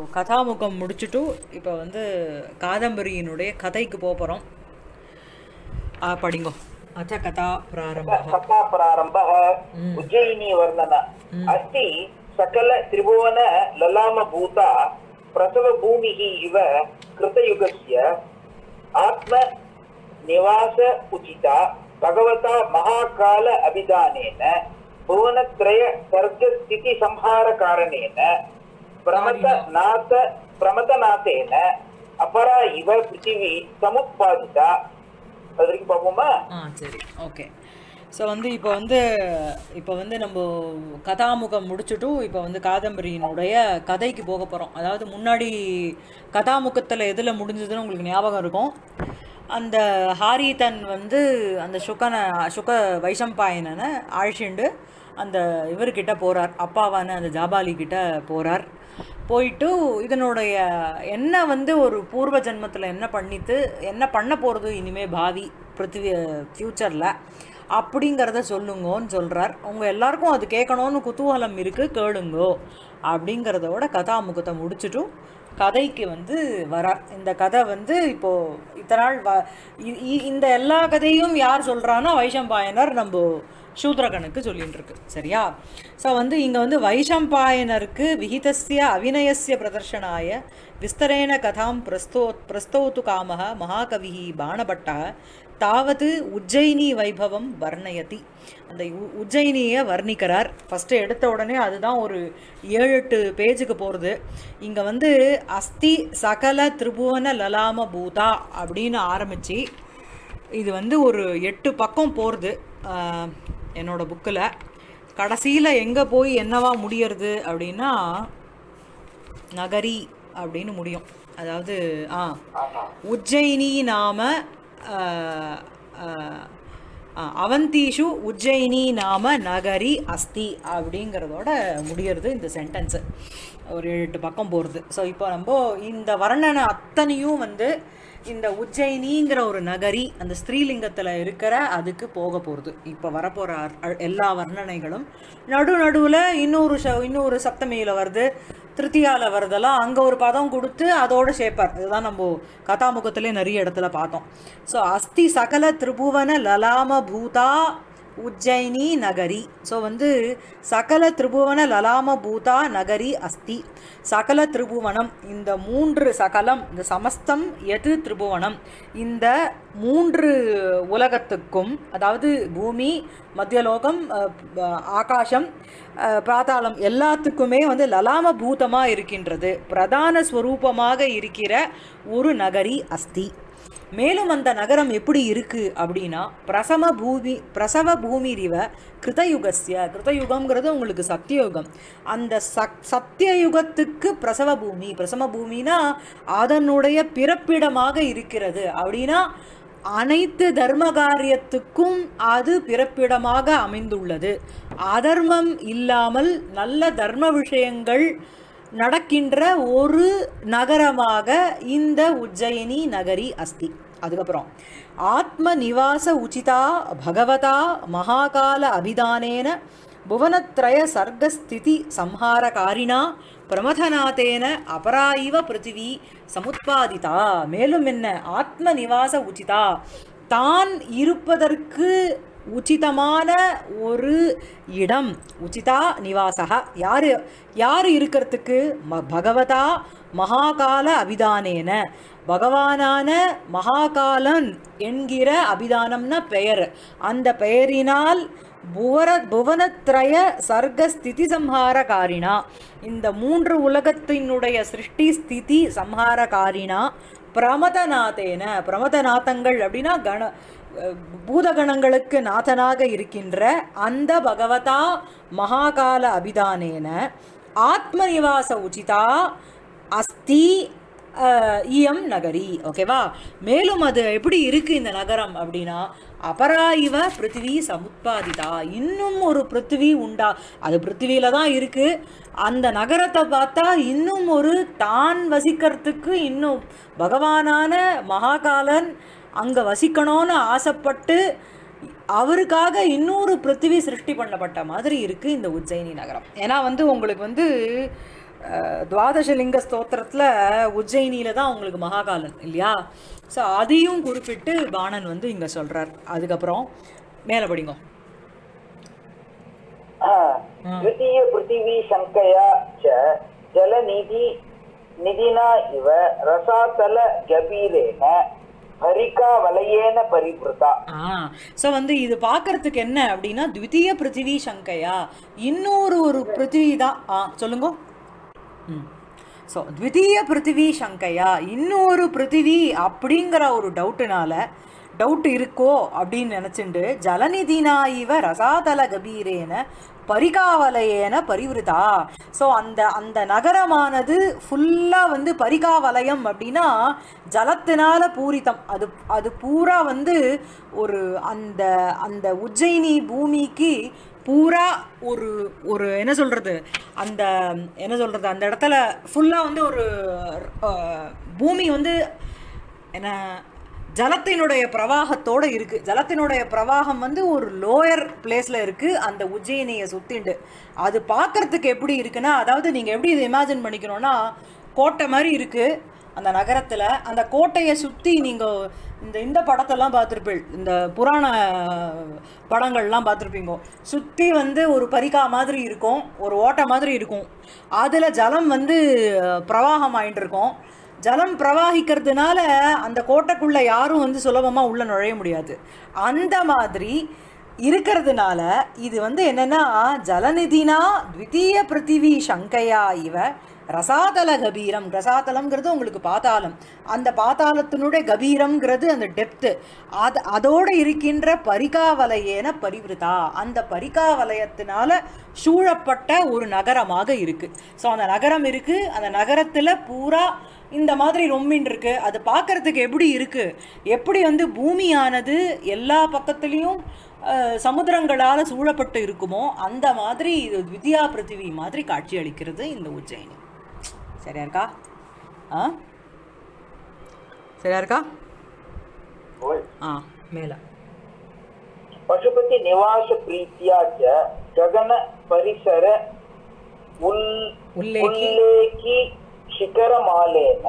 கதாமுகம் முடிச்சுட்டு இப்போ வந்து காதம்பரியினுடைய கதைக்கு போக போகிறோம் படிங்கோ அச்ச கதா பிராரம்பம் कथा प्रारम्भः उज्जयिनी वर्णन अस्ति सकल त्रिभुवन ललामभूता प्रसवभूमिः इव कृतयुगस्य आत्म निवास उचिता भगवता महाकाल अभिधानेन भुवनत्रय सर्गस्थितिसंहारकारणेन प्रमथनाथ प्रमथनाथेन अपरा इव पृथिवी समुत्पादिता அது வரைக்கும் பார்ப்போமா ஆ சரி ஓகே ஸோ வந்து இப்போ வந்து இப்போ வந்து நம்ம கதாமுகம் முடிச்சுட்டு இப்போ வந்து காதம்பரியினுடைய கதைக்கு போக போகிறோம் அதாவது முன்னாடி கதாமுகத்தில் எதில் முடிஞ்சதுன்னு உங்களுக்கு ஞாபகம் இருக்கும் அந்த ஹாரிதன் வந்து அந்த சுகனை சுக வைஷம்பாயனனை அழைச்சிண்டு அந்த இவர்கிட்ட போகிறார் அப்பாவான அந்த ஜாபாலி கிட்ட போகிறார் போயிட்டு இதனுடைய என்ன வந்து ஒரு பூர்வ ஜென்மத்தில் என்ன பண்ணித்து என்ன பண்ண போகிறது இனிமே பாவி பிருத்திவி ஃப்யூச்சரில் அப்படிங்கிறத சொல்லுங்கோன்னு சொல்கிறார் உங்கள் எல்லாருக்கும் அது கேட்கணும்னு குதூகலம் இருக்குது கேளுங்கோ அப்படிங்கிறதோட கதாமுகத்தை முடிச்சுட்டு கதைக்கு வந்து வரார் இந்த கதை வந்து இப்போது இத்தனை நாள் வ இ- இ- இந்த எல்லா கதையும் யார் சொல்கிறான்னா வைஷம்பாயனர் நம்ம சூத்ரகனுக்கு சொல்லிட்டு இருக்கு சரியா ஸோ வந்து இங்கே வந்து வைஷம்பாயனருக்கு விகிதஸ்ய அவிநயஸ்ய பிரதர்ஷனாய விஸ்தரேன கதாம் பிரஸ்தோ பிரஸ்தோத்து காமः மகாகவி பாணபட்டः தாவது உஜ்ஜயினி வைபவம் வர்ணயதி அந்த உ- உஜ்ஜயினியை வர்ணிக்கிறார் ஃபஸ்ட்டு எடுத்த உடனே அதுதான் ஒரு ஏழு எட்டு பேஜுக்கு போகிறது இங்கே வந்து அஸ்தி சகல திரிபுவன லலாம பூதா அப்படின்னு ஆரம்பித்து இது வந்து ஒரு எட்டு பக்கம் போகிறது என்னோட புக்கில் கடைசியில் எங்கே போய் என்னவா முடியறது அப்படின்னா நகரி அப்படின்னு முடியும் அதாவது ஆ உஜ்ஜயினி நாம ஆ, ஆ, ஆ, அவந்தீஷு உஜ்ஜயினி நாம நகரி அஸ்தி அப்படிங்கிறதோட முடியறது இந்த சென்டென்ஸு ஒரு எட்டு பக்கம் போகிறது ஸோ இப்போ நம்ம இந்த வர்ணனை அத்தனையும் வந்து இந்த உஜ்ஜயினிங்கிற ஒரு நகரி அந்த ஸ்திரீலிங்கத்தில் இருக்கிற அதுக்கு போக போகிறது இப்போ வரப்போகிற எல்லா வர்ணனைகளும் நடு நடுவில் இன்னொரு ச இன்னொரு சப்தமியில் வருது திருத்தியால வருதெல்லாம் அங்கே ஒரு பதம் கொடுத்து அதோட சேர்ப்பார் இதுதான் நம்ம கதாமுகத்திலே நிறைய இடத்துல பார்த்தோம் ஸோ அஸ்தி சகல திரிபுவன லலாம பூதா உஜ்ஜயினி நகரி ஸோ வந்து சகல திரிபுவன லலாம பூதா நகரி அஸ்தி சகல திரிபுவனம் இந்த மூன்று சகலம் இந்த சமஸ்தம் எது திரிபுவனம் இந்த மூன்று உலகத்துக்கும் அதாவது பூமி மத்தியலோகம் அஹ், அஹ், ஆகாசம் அஹ், பாதாளம் எல்லாத்துக்குமே வந்து லலாம பூதமாக இருக்கின்றது பிரதான ஸ்வரூபமாக இருக்கிற ஒரு நகரி அஸ்தி மேலும் அந்த நகரம் எப்படி இருக்கு அப்படின்னா பிரசம பூமி பிரசவ பூமிரிவ கிருதயுகஸ்ய கிருதயுகம்ங்கிறது உங்களுக்கு சத்தியயுகம் அந்த சக் சத்தியயுகத்துக்கு பிரசவ பூமி பிரசம பூமினா அதனுடைய பிறப்பிடமாக இருக்கிறது அப்படின்னா அனைத்து தர்ம காரியத்துக்கும் அது பிறப்பிடமாக அமைந்துள்ளது அதர்மம் இல்லாமல் நல்ல தர்ம விஷயங்கள் நடக்கின்ற ஒரு நகரமாக இந்த உஜ்ஜயினி நகரி அஸ்தி அதுக்கப்புறம் ஆத்ம நிவாச உச்சிதா பகவதா மகாகால அபிதானேன புவனத்ரய சர்க்கஸ்திதி சம்ஹாரகாரிணா பிரமதநாதேன அபராயிவ பிருத்திவி சமுத்பாதிதா மேலும் என்ன ஆத்ம நிவாச உச்சிதா தான் இருப்பதற்கு உச்சிதமான ஒரு இடம் உச்சிதா நிவாசக யார் யார் இருக்கிறதுக்கு ம பகவதா மகாகால அபிதானேன பகவானான மகாகாலன் என்கிற அபிதானம்னா பெயர் அந்த பெயரினால் புவர புவனத்ரய சர்க்க ஸ்திதி சம்ஹாரகாரிணா இந்த மூன்று உலகத்தினுடைய சிருஷ்டி ஸ்திதி சம்ஹாரகாரிணா பிரமதநாதேன பிரமதநாதங்கள் அப்படின்னா கண அஹ் பூதகணங்களுக்கு நாதனாக இருக்கின்ற அந்த பகவதா மகாகால அபிதானேன ஆத்ம நிவாச உச்சிதா அஸ்தி அஹ், இயம் நகரி ஓகேவா மேலும் அது எப்படி இருக்கு இந்த நகரம் அப்படின்னா அபராயிவ பிருத்திவி சமுத்பாதிதா இன்னும் ஒரு பிருத்திவி உண்டா அது பிருத்திவியில தான் இருக்கு அந்த நகரத்தை பார்த்தா இன்னும் ஒரு தான் வசிக்கிறதுக்கு இன்னும் பகவானான மகாகாலன் அங்கே வசிக்கணும்னு ஆசைப்பட்டு அவருக்காக இன்னொரு பிருத்திவி சிருஷ்டி பண்ணப்பட்ட மாதிரி இருக்குது இந்த உஜ்ஜயினி நகரம் ஏன்னா வந்து உங்களுக்கு வந்து அஹ், துவாதசலிங்க ஸ்தோத்திரத்தில் உஜ்ஜயினியில தான் உங்களுக்கு மகாகாலன் இல்லையா ஸோ அதையும் குறிப்பிட்டு பாணன் வந்து இங்கே சொல்கிறார் அதுக்கப்புறம் மேலே படிங்க द्वितीय पृथिवी शङ्कया च जलनिधि निधिना इव रसातल गभीरेण हरिका वलयेन परिवृता ஆ ஸோ வந்து இது பார்க்கறதுக்கு என்ன அப்படின்னா த்விதீய பிருத்திவி சங்கையா இன்னொரு ஒரு பிருத்திவி தான் ஆ சொல்லுங்க ம் ஸோ த்விதீய பிருத்திவி சங்கையா இன்னொரு பிருத்திவி அப்படிங்கிற ஒரு டவுட்டுனால டவுட் இருக்கோ அப்படின்னு நினச்சிண்டு ஜலநிதினா இவ ரசாதல கபீரேன பரிகாவலையேன பரிவிருதா ஸோ அந்த அந்த நகரமானது ஃபுல்லாக வந்து பரிகாவலயம் அப்படின்னா ஜலத்தினால பூரிதம் அது அது பூரா வந்து ஒரு அந்த அந்த உஜ்ஜயினி பூமிக்கு பூரா ஒரு ஒரு என்ன சொல்கிறது அந்த என்ன சொல்கிறது அந்த இடத்துல ஃபுல்லாக வந்து ஒரு அஹ், பூமி வந்து என்ன ஜலத்தினுடைய பிரவாகத்தோட இருக்கு ஜலத்தினுடைய பிரவாகம் வந்து ஒரு லோயர் பிளேஸ்ல இருக்கு அந்த உஜ்ஜயினியை சுத்திண்டு அது பார்க்கறதுக்கு எப்படி இருக்குன்னா அதாவது நீங்க எப்படி இதை இமேஜின் பண்ணிக்கணும்னா கோட்டை மாதிரி இருக்கு அந்த நகரத்துல அந்த கோட்டையை சுத்தி நீங்க இந்த இந்த படத்தெல்லாம் பார்த்துருப்பீள் இந்த புராண படங்கள்லாம் பார்த்துருப்பீங்க சுற்றி வந்து ஒரு பரிகா மாதிரி இருக்கும் ஒரு ஓட்டை மாதிரி இருக்கும் அதில் ஜலம் வந்து பிரவாகம் ஆயிட்டு இருக்கும் ஜலம் பிரவாகிக்கிறதுனால அந்த கோட்டைக்குள்ள யாரும் வந்து சுலபமா உள்ள நுழைய முடியாது அந்த மாதிரி இருக்கிறதுனால இது வந்து என்னன்னா ஜலநிதினா த்விதீய பிருத்திவி சங்கையா இவ ரசாதல கபீரம் ரசாதலம்ங்கிறது உங்களுக்கு பாதாளம் அந்த பாதாளத்தினுடைய கபீரம்ங்கிறது அந்த டெப்த்து அது அதோடு இருக்கின்ற பரிகாவலையேன பரிவிருதா அந்த பரிகாவலயத்தினால சூழப்பட்ட ஒரு நகரமாக இருக்கு ஸோ அந்த நகரம் இருக்கு அந்த நகரத்துல பூரா இந்த மாதிரி ரொம்பின் இருக்கு அது பார்க்கறதுக்கு எப்படி இருக்கு எப்படி வந்து பூமியானது எல்லா பக்கத்துலேயும் சமுத்திரங்களால சூழப்பட்டு இருக்குமோ அந்த மாதிரி இது வித்யா பிருத்திவி மாதிரி காட்சி அளிக்கிறது இந்த உஜ்ஜயினி சரியா இருக்கா ஆ சரியா இருக்கா ஆ மேலே पशुपति निवास प्रीत्या च गगन परिसर उल् उल्लेखि- उल्लेखि शिखरमालेन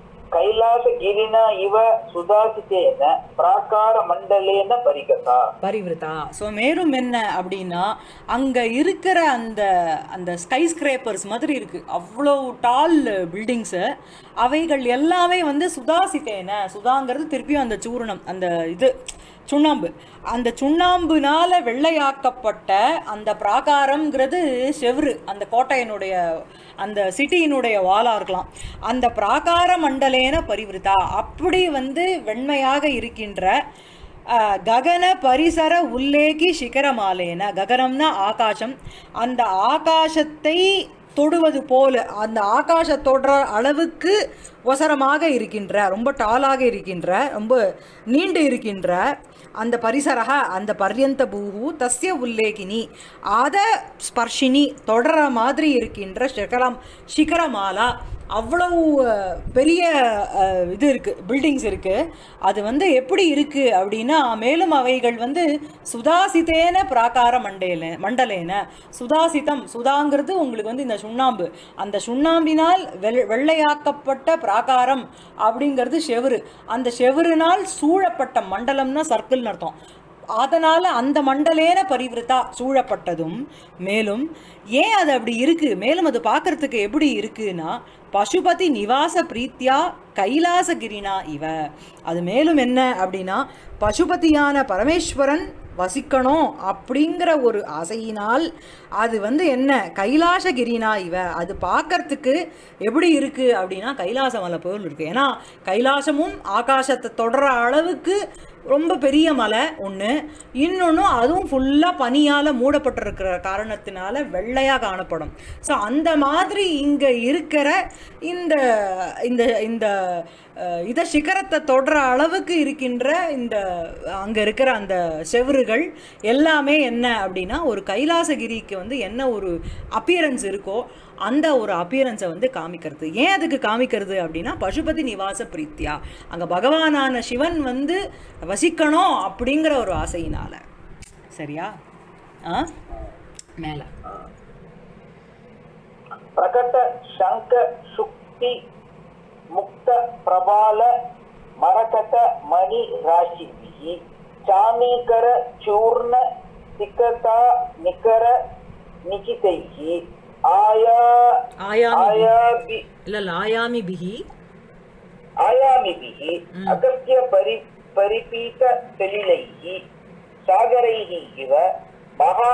कैलासगिरिना इव सुदासितेन प्राकारमण्डलेन परिगता பரிவிருத்தா ஸோ மேலும் என்ன அப்படின்னா அங்கே இருக்கிற அந்த அந்த ஸ்கை ஸ்கிரேப்பர்ஸ் மாதிரி இருக்குது அவ்வளோ டால் பில்டிங்ஸு அவைகள் எல்லாமே வந்து சுதாசித்தேன சுதாங்கிறது திருப்பியும் அந்த சூரணம் அந்த இது சுண்ணாம்பு அந்த சுண்ணாம்புனால வெள்ளையாக்கப்பட்ட அந்த பிராகாரம்ங்கிறது செவ்ரு அந்த கோட்டையினுடைய அந்த சிட்டியினுடைய வாலா இருக்கலாம் அந்த பிராகார மண்டலேன பரிவிருத்தா அப்படி வந்து வெண்மையாக இருக்கின்ற அஹ், ககன பரிசர உல்லேகி சிகரமாலேன ககனம்னா ஆகாசம் அந்த ஆகாசத்தை தொடுவது போல அந்த ஆகாச தொடுற அளவுக்கு ஒசரமாக இருக்கின்ற ரொம்ப டாலாக இருக்கின்ற ரொம்ப நீண்டு இருக்கின்ற அந்த பரிசரக அந்த பர்யந்த பூஹு தஸ்ய உல்லேகினி அத ஸ்பர்ஷினி தொடர மாதிரி இருக்கின்ற சிகரம் சிகரமாலா அவ்வளவு அஹ், பெரிய அஹ், இது இருக்கு பில்டிங்ஸ் இருக்கு அது வந்து எப்படி இருக்கு அப்படின்னா மேலும் அவைகள் வந்து சுதாசித்தேன பிராகார மண்டேல மண்டலேன சுதாசிதம் சுதாங்கிறது உங்களுக்கு வந்து இந்த சுண்ணாம்பு அந்த சுண்ணாம்பினால் வெள் வெள்ளையாக்கப்பட்ட பிராகாரம் அப்படிங்கிறது செவுரு அந்த செவுருனால் சூழப்பட்ட மண்டலம்னா சர்க்கிள்னு அர்த்தம் அதனால அந்த மண்டலேன பரிவிருத்தா சூழப்பட்டதும் மேலும் ஏன் அது அப்படி இருக்கு மேலும் அது பார்க்கறதுக்கு எப்படி இருக்குன்னா பசுபதி நிவாச பிரீத்தியா கைலாசகிரினா இவ அது மேலும் என்ன அப்படின்னா பசுபதியான பரமேஸ்வரன் வசிக்கணும் அப்படிங்கிற ஒரு ஆசையினால் அது வந்து என்ன கைலாசகிரினா இவ அது பார்க்கறதுக்கு எப்படி இருக்கு அப்படின்னா கைலாச மலை போல் இருக்கு ஏன்னா கைலாசமும் ஆகாசத்தை தொடர அளவுக்கு ரொம்ப பெரிய மலை ஒன்று இன்னொன்று அதுவும் ஃபுல்லாக பனியால் மூடப்பட்டிருக்கிற காரணத்தினால வெள்ளையாக காணப்படும் ஸோ அந்த மாதிரி இங்கே இருக்கிற இந்த இந்த இந்த அஹ், இத சிகரத்தை தொடர அளவுக்கு இருக்கின்ற இந்த அங்கே இருக்கிற அந்த செவுறுகள் எல்லாமே என்ன அப்படின்னா ஒரு கைலாசகிரிக்கு வந்து என்ன ஒரு அப்பியரன்ஸ் இருக்கோ அந்த ஒரு அப்பியரன்ஸை வந்து காமிக்கிறது ஏன் அதுக்கு காமிக்கிறது அப்படின்னா பசுபதி நிவாச பிரீத்தியா அங்கே பகவானான சிவன் வந்து வசிக்கணும் அப்படிங்கிற ஒரு ஆசையினால சரியா ஆ மேலே प्रकट शङ्ख शुक्ति मुक्त प्रबाल मरकत मणि राशिभिः चामीकर चूर्ण सिकता निकर निकितैः आया ஆயாமி आयाभि இல்ல இல்ல ஆயாமி பிஹி आयामिभिः अगस्त्य परि परिपीतसलिलैः सागरैः इव महा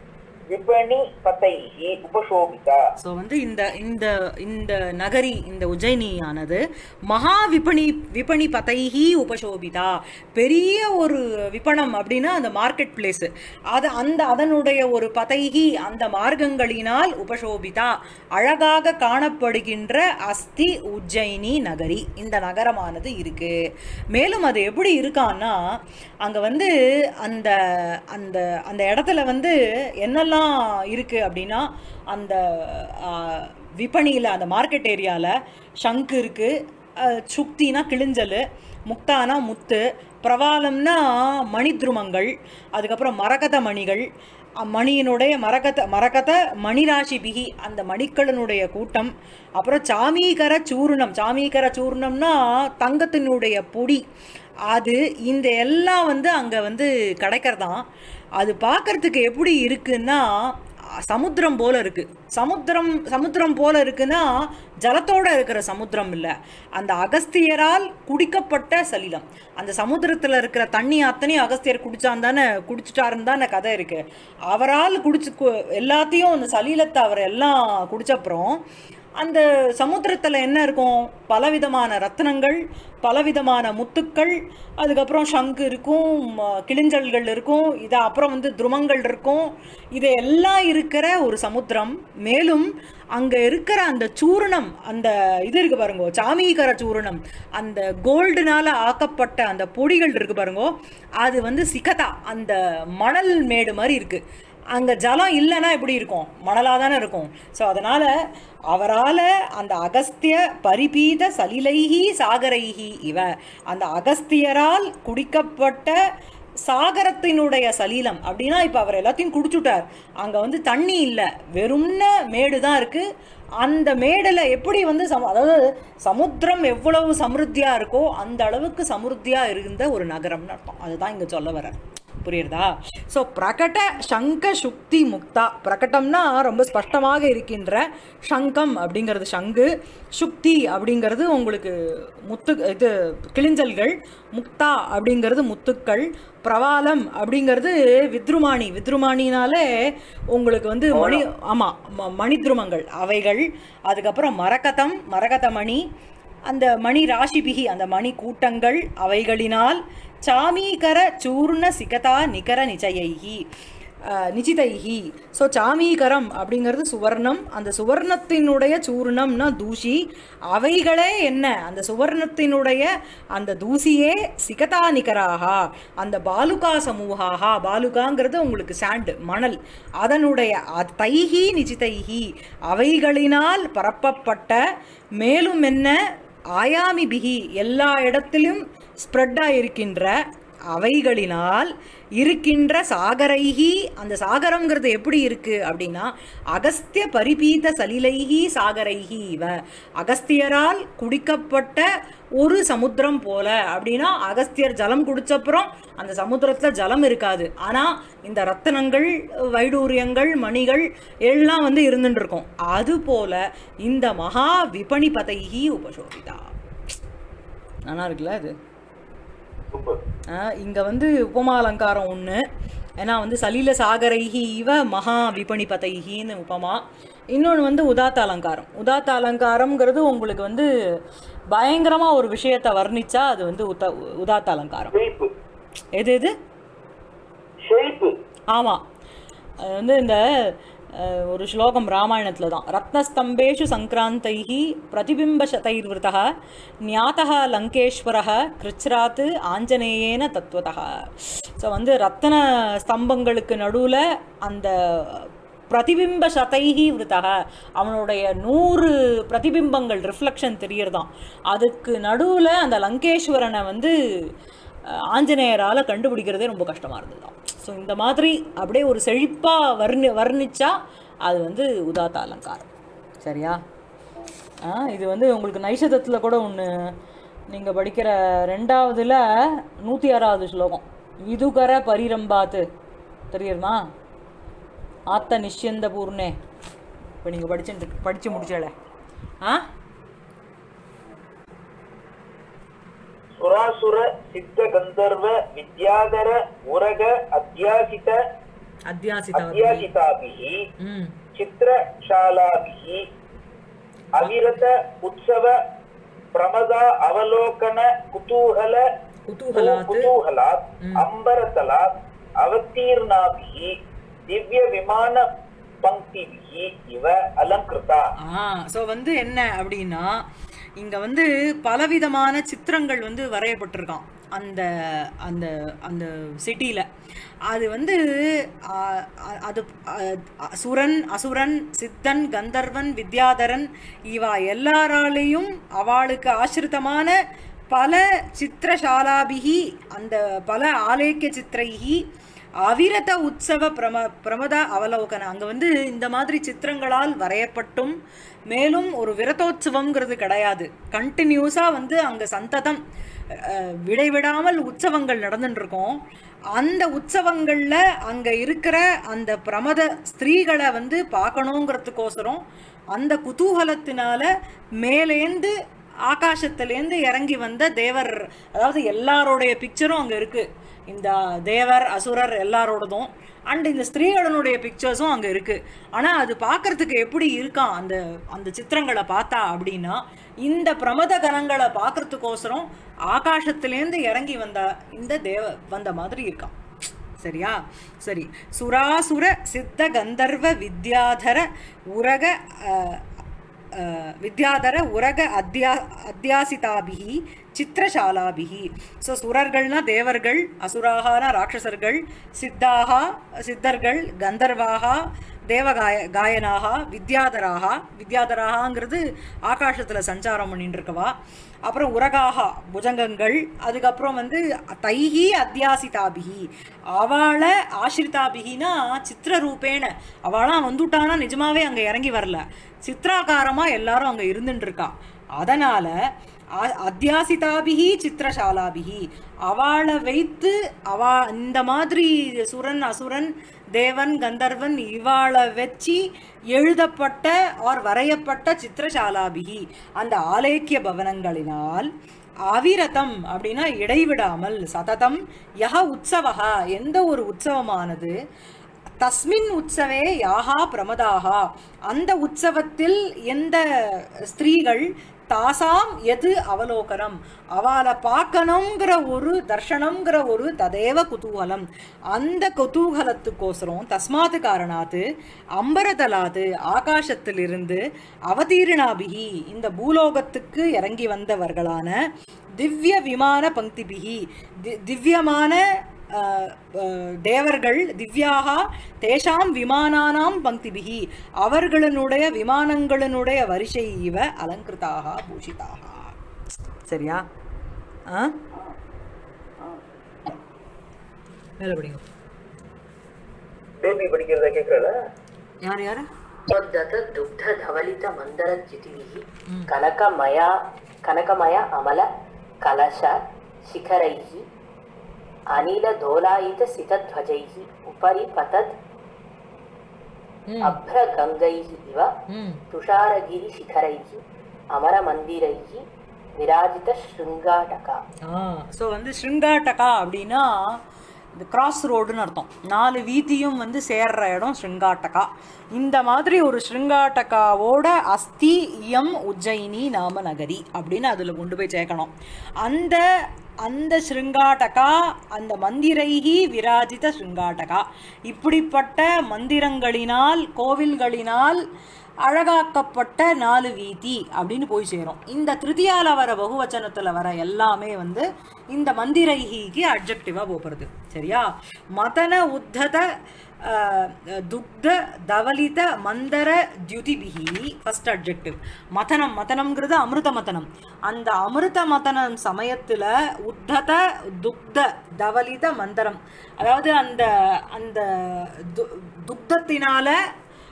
विपणिपतैः उपशोभिता ஸோ வந்து இந்த இந்த இந்த நகரி இந்த உஜ்ஜயினியானது மகா விபணி விபணி பதைஹி உபசோபிதா பெரிய ஒரு விபணம் அப்படின்னா அந்த மார்க்கெட் பிளேஸ் அது அந்த அதனுடைய ஒரு பதைஹி அந்த மார்க்கங்களினால் உபசோபிதா அழகாக காணப்படுகின்ற அஸ்தி உஜ்ஜயினி நகரி இந்த நகரமானது இருக்கு மேலும் அது எப்படி இருக்கான்னா அங்க வந்து அந்த அந்த அந்த இடத்துல வந்து என்னெல்லாம் இருக்கு அப்படின்னா அந்த விபணியில் அந்த மார்க்கெட் ஏரியாவில் ஷங்கு இருக்கு அஹ், சுக்தினா கிழிஞ்சல் முக்தானா முத்து பிரவாலம்னா மணித்ருமங்கள் அதுக்கப்புறம் மரகத மணிகள் அ- மணியினுடைய மரகத மரகத மணிராசி பிகி அந்த மணிக்களினுடைய கூட்டம் அப்புறம் சாமீகர சூர்ணம் சாமீகர சூர்ணம்னா தங்கத்தினுடைய பொடி அது இந்த எல்லாம் வந்து அங்கே வந்து கிடைக்கிறதாம் அது பார்க்கறதுக்கு எப்படி இருக்குன்னா சமுத்திரம் போல இருக்கு சமுத்திரம் சமுத்திரம் போல இருக்குன்னா ஜலத்தோட இருக்கிற சமுத்திரம் இல்லை அந்த அகஸ்தியரால் குடிக்கப்பட்ட சலிலம் அந்த சமுத்திரத்தில் இருக்கிற தண்ணி அத்தனையும் அகஸ்தியர் குடிச்சான் தானே குடிச்சிட்டாருன்னு தானே கதை இருக்கு அவரால் குடிச்சு கு- எல்லாத்தையும் அந்த சலீலத்தை அவர் எல்லாம் குடிச்சப்புறம் அந்த சமுத்திரத்தில் என்ன இருக்கும் பலவிதமான ரத்னங்கள் பலவிதமான முத்துக்கள் அதுக்கப்புறம் சங்கு இருக்கும் ம, கிளிஞ்சல்கள் இருக்கும் இது அப்புறம் வந்து துருமங்கள் இருக்கும் இது எல்லாம் இருக்கிற ஒரு சமுத்திரம் மேலும் அங்கே இருக்கிற அந்த சூர்ணம் அந்த இது இருக்கு பாருங்க சாமீகர சூர்ணம் அந்த கோல்டுனால ஆக்கப்பட்ட அந்த பொடிகள் இருக்கு பாருங்க அது வந்து சிகதா அந்த மணல் மேடு மாதிரி இருக்கு அங்கே ஜலம் இல்லைன்னா எப்படி இருக்கும் மணலாக தானே இருக்கும் ஸோ அதனால் அவரால் அந்த அகஸ்திய பரிபீத சலிலைஹி சாகரைஹி இவ அந்த அகஸ்தியரால் குடிக்கப்பட்ட சாகரத்தினுடைய சலீலம் அப்படின்னா இப்போ அவர் எல்லாத்தையும் குடிச்சுட்டார் அங்கே வந்து தண்ணி இல்லை வெறும்ன மேடு தான் இருக்குது அந்த மேடில் எப்படி வந்து சம அதாவது சமுத்திரம் எவ்வளவு சமிருத்தியாக இருக்கோ அந்த அளவுக்கு சமிருத்தியாக இருந்த ஒரு நகரம்னு அர்த்தம் அதுதான் இங்கே சொல்ல வரேன் புரியுறதா ஸோ பிரகட சங்க சுக்தி முக்தா பிரகட்டம்னா ரொம்ப ஸ்பஷ்டமாக இருக்கின்ற சங்கம் அப்படிங்கிறது சங்கு சுக்தி அப்படிங்கிறது உங்களுக்கு முத்து இது கிளிஞ்சல்கள் முக்தா அப்படிங்கிறது முத்துக்கள் பிரவாலம் அப்படிங்கிறது வித்ருமாணி வித்ருமானினாலே உங்களுக்கு வந்து மணி ஆமாம் ம- மணித்ருமங்கள் அவைகள் அதுக்கப்புறம் மரகதம் மரகதமணி அந்த மணி ராசிபிகி அந்த மணி கூட்டங்கள் அவைகளினால் சாமீகர சூர்ண சிகதா நிகர நிச்சயைகி அஹ், நிச்சிதைஹி ஸோ சாமீகரம் அப்படிங்கிறது சுவர்ணம் அந்த சுவர்ணத்தினுடைய சூர்ணம்னா தூசி அவைகளே என்ன அந்த சுவர்ணத்தினுடைய அந்த தூசியே சிகதா நிகராகா அந்த பாலுகா சமூகாகா பாலுகாங்கிறது உங்களுக்கு சாண்டு மணல் அதனுடைய அ- தைஹி நிச்சிதைஹி அவைகளினால் பரப்பப்பட்ட மேலும் என்ன ஆயாமி பிகி எல்லா இடத்திலும் ஸ்ப்ரெட்டாக இருக்கின்ற அவைகளினால் இருக்கின்ற சாகரைஹி அந்த சாகரம்ங்கிறது எப்படி இருக்கு அப்படின்னா அகஸ்திய பரிபீத சலிலைஹி சாகரைஹி இவ அகஸ்தியரால் குடிக்கப்பட்ட ஒரு சமுத்திரம் போல அப்படின்னா அகஸ்தியர் ஜலம் குடிச்சப்புறம் அந்த சமுத்திரத்துல ஜலம் இருக்காது ஆனா இந்த ரத்தனங்கள் வைடூரியங்கள் மணிகள் எல்லாம் வந்து இருந்துட்டு இருக்கும் அது போல இந்த மகா விபணி பதைஹி உபசோபிதா நல்லா இருக்குல்ல இது சூப்பர் இங்கே வந்து உபமா அலங்காரம் ஒன்று ஏன்னா வந்து சலீல சாகரைஹி இவ மகா விபணி பதைஹின்னு உபமா இன்னொன்று வந்து உதாத்த அலங்காரம் உதாத்த அலங்காரம்ங்கிறது உங்களுக்கு வந்து பயங்கரமாக ஒரு விஷயத்தை வர்ணிச்சா அது வந்து உத்த உதாத்த அலங்காரம் ஷெய்ப்பு எது எது ஷெய்ப்பு ஆமாம் அது வந்து இந்த அஹ், ஒரு ஸ்லோகம் ராமாயணத்தில் தான் ரத்னஸ்தம்பேஷு சங்கிராந்தைஹி பிரதிபிம்பசதைர்விருத்தः ஞாத்தः லங்கேஸ்வரः கிருச்ராத்து ஆஞ்சநேயேன தத்துவதः ஸோ வந்து ரத்ன ஸ்தம்பங்களுக்கு நடுவில் அந்த பிரதிபிம்ப சதைஹி விருத்தக அவனுடைய நூறு பிரதிபிம்பங்கள் ரிஃப்ளெக்ஷன் தெரியறதாம் அதுக்கு நடுவில் அந்த லங்கேஸ்வரனை வந்து அஹ், ஆஞ்சநேயரால கண்டுபிடிக்கிறதே ரொம்ப கஷ்டமாக இருந்ததாம் ஸோ இந்த மாதிரி அப்படியே ஒரு செழிப்பாக வர்ணி வர்ணிச்சா அது வந்து உதாத்த அலங்காரம் சரியா ஆ இது வந்து உங்களுக்கு நைஷதத்தில் கூட ஒன்று நீங்கள் படிக்கிற ரெண்டாவதுல நூற்றி ஆறாவது ஸ்லோகம் விதுகர பரிரம்பாத்து தெரியுமா ஆத்த நிஷ்யந்த பூர்ணே இப்போ நீங்கள் படிச்சுட்டு படித்து முடிச்சல ஆ சுராசுர சித்த கந்தர்வ வித்யாதர உரக அத்தியாசித அத்தியாசிதா அத்தியாசிதாபிஹி ம் चित्रशालाभिः अविरत उत्सव प्रमदा अवलोकन कुतूहल குதூகலாத் कुतूहलात् अम्बरतलात् अवतीर्णाभिः दिव्यविमानपङ्क्तिभिः इव अलङ्कृता ஆ ஸோ வந்து என்ன அப்படின்னா இங்கே வந்து பலவிதமான சித்திரங்கள் வந்து வரையப்பட்டிருக்கான் அந்த அந்த அந்த சிட்டியில் அது வந்து ஆ, அ- அது அ, அ- சுரன் அசுரன் சித்தன் கந்தர்வன் வித்யாதரன் இவா எல்லாராலையும் அவளுக்கு ஆசிரித்தமான பல சித்திரசாலாபிகி அந்த பல ஆலேக்கிய சித்திரைகி அவிரத உற்சவ பிரம பிரமத அவலோகன அங்கே வந்து இந்த மாதிரி சித்திரங்களால் வரையப்பட்டும் மேலும் ஒரு விரதோற்சவம்ங்கிறது கிடையாது கண்டினியூஸாக வந்து அங்கே சந்ததம் அஹ், விடைவிடாமல் உற்சவங்கள் நடந்துட்டு இருக்கும் அந்த உற்சவங்களில் அங்கே இருக்கிற அந்த பிரமத ஸ்திரீகளை வந்து பார்க்கணுங்கிறதுக்கோசரம் அந்த குதூகலத்தினால மேலேந்து ஆகாசத்திலேருந்து இறங்கி வந்த தேவர் அதாவது எல்லாரோடைய பிக்சரும் அங்கே இருக்குது இந்த தேவர் அசுரர் எல்லாரோடதும் அண்ட் இந்த ஸ்திரீகளனுடைய பிக்சர்ஸும் அங்கே இருக்குது ஆனால் அது பார்க்கறதுக்கு எப்படி இருக்கான் அந்த அந்த சித்திரங்களை பார்த்தா அப்படின்னா இந்த பிரமத கணங்களை பார்க்கறதுக்கோசரம் ஆகாசத்திலேருந்து இறங்கி வந்த இந்த தேவ வந்த மாதிரி இருக்கான் சரியா சரி சுராசுர சித்த கந்தர்வ வித்யாதர உரக அஹ், அஹ், வித்யாதர உரக அத்தியா அத்தியாசிதாபிகி சித்திரசாலாபிகி ஸோ சுரர்கள்னா தேவர்கள் அசுராகனா ராட்சசர்கள் சித்தாகா சித்தர்கள் கந்தர்வாகா தேவகாய காயனாக வித்யாதராக வித்யாதராகங்கிறது ஆகாசத்தில் சஞ்சாரம் பண்ணிட்டு இருக்கவா அப்புறம் உரகாகா புஜங்கங்கள் அதுக்கப்புறம் வந்து தைஹி அத்தியாசிதாபிகி அவளை ஆசிரிதாபிகினா சித்திரரூபேன அவளாம் வந்துட்டானா நிஜமாவே அங்கே இறங்கி வரல சித்திராகாரமாக எல்லாரும் அங்கே இருந்துட்டு இருக்கா அதனால அ- அத்தியாசிதாபிகி சித்திரசாலாபிகி அவளை வைத்து அவ இந்த மாதிரி சுரன் அசுரன் தேவன் கந்தர்வன் இவாளை வச்சு எழுதப்பட்ட ஆர் வரையப்பட்ட சித்திரசாலாபிகி அந்த ஆலேக்கிய பவனங்களினால் அவிரதம் அப்படின்னா இடைவிடாமல் சததம் யஹ உற்சவகா எந்த ஒரு உற்சவமானது தஸ்மின் உற்சவே யாகா பிரமதாகா அந்த உற்சவத்தில் எந்த ஸ்திரீகள் தாசாம் எது அவலோகனம் அவளை பார்க்கணுங்கிற ஒரு தர்ஷனம்ங்கிற ஒரு ததேவ குதூகலம் அந்த குதூகலத்துக்கோசரம் தஸ்மாத்து காரணாத்து அம்பரதலாது ஆகாசத்திலிருந்து அவதீர்ணாபிகி இந்த பூலோகத்துக்கு இறங்கி வந்தவர்களான திவ்ய விமான பங்கிபிகி தி- திவ்யமான அஹ், அஹ், தேவர்கள் திவ்யாக தேஷாம் விமானானாம் பங்கிபிகி அவர்களுடைய விமானங்களினுடைய வரிசை இவ அலங்கிருதாக பூஷிதாக சரியா ஆ மேல படிங்க பேபி படிக்கிறத கேட்கல யார் யார் उद्धत दुग्ध धवलित मंदर जितिभिः कनकमया कनकमय अमल कलश शिखरैः अनिल दोलायित सितध्वजैः उपरि पतत् अभ्रगङ्गैः इव ம் तुषारगिरिशिखरैः अमरमन्दिरैः विराजितशृङ्गाटका ஆ ஸோ வந்து ஸ்ருங்காட்டகா அப்படின்னா இந்த கிராஸ் ரோடுன்னு அர்த்தம் நாலு வீதியும் வந்து சேர்ற இடம் ஸ்ருங்காட்டகா இந்த மாதிரி ஒரு ஸ்ருங்காட்டகாவோட அஸ்தி இயம் உஜ்ஜயினி நாம நகரி அப்படின்னு அதில் கொண்டு போய் சேர்க்கணும் அந்த அந்த ஸ்ருங்காட்டகா அந்த மந்திரைகி விராஜித ஸ்ருங்காட்டகா இப்படிப்பட்ட மந்திரங்களினால் கோவில்களினால் அழகாக்கப்பட்ட நாலு வீதி அப்படின்னு போய் சேரும் இந்த திருதியால வர பகுவச்சனத்தில் வர எல்லாமே வந்து இந்த மந்திரைகிக்கு அப்ஜெக்டிவாக போகிறது சரியா மதன உத்தத அஹ், துக்த தவலித மந்தர தியுதிபிகி ஃபர்ஸ்ட் அப்ஜெக்டிவ் மதனம் மதனம்ங்கிறது அமிர்த மதனம் அந்த அமிர்த மதனம் சமயத்தில் உத்தத துக்த தவலித மந்தரம் அதாவது அந்த அந்த து- துக்தத்தினால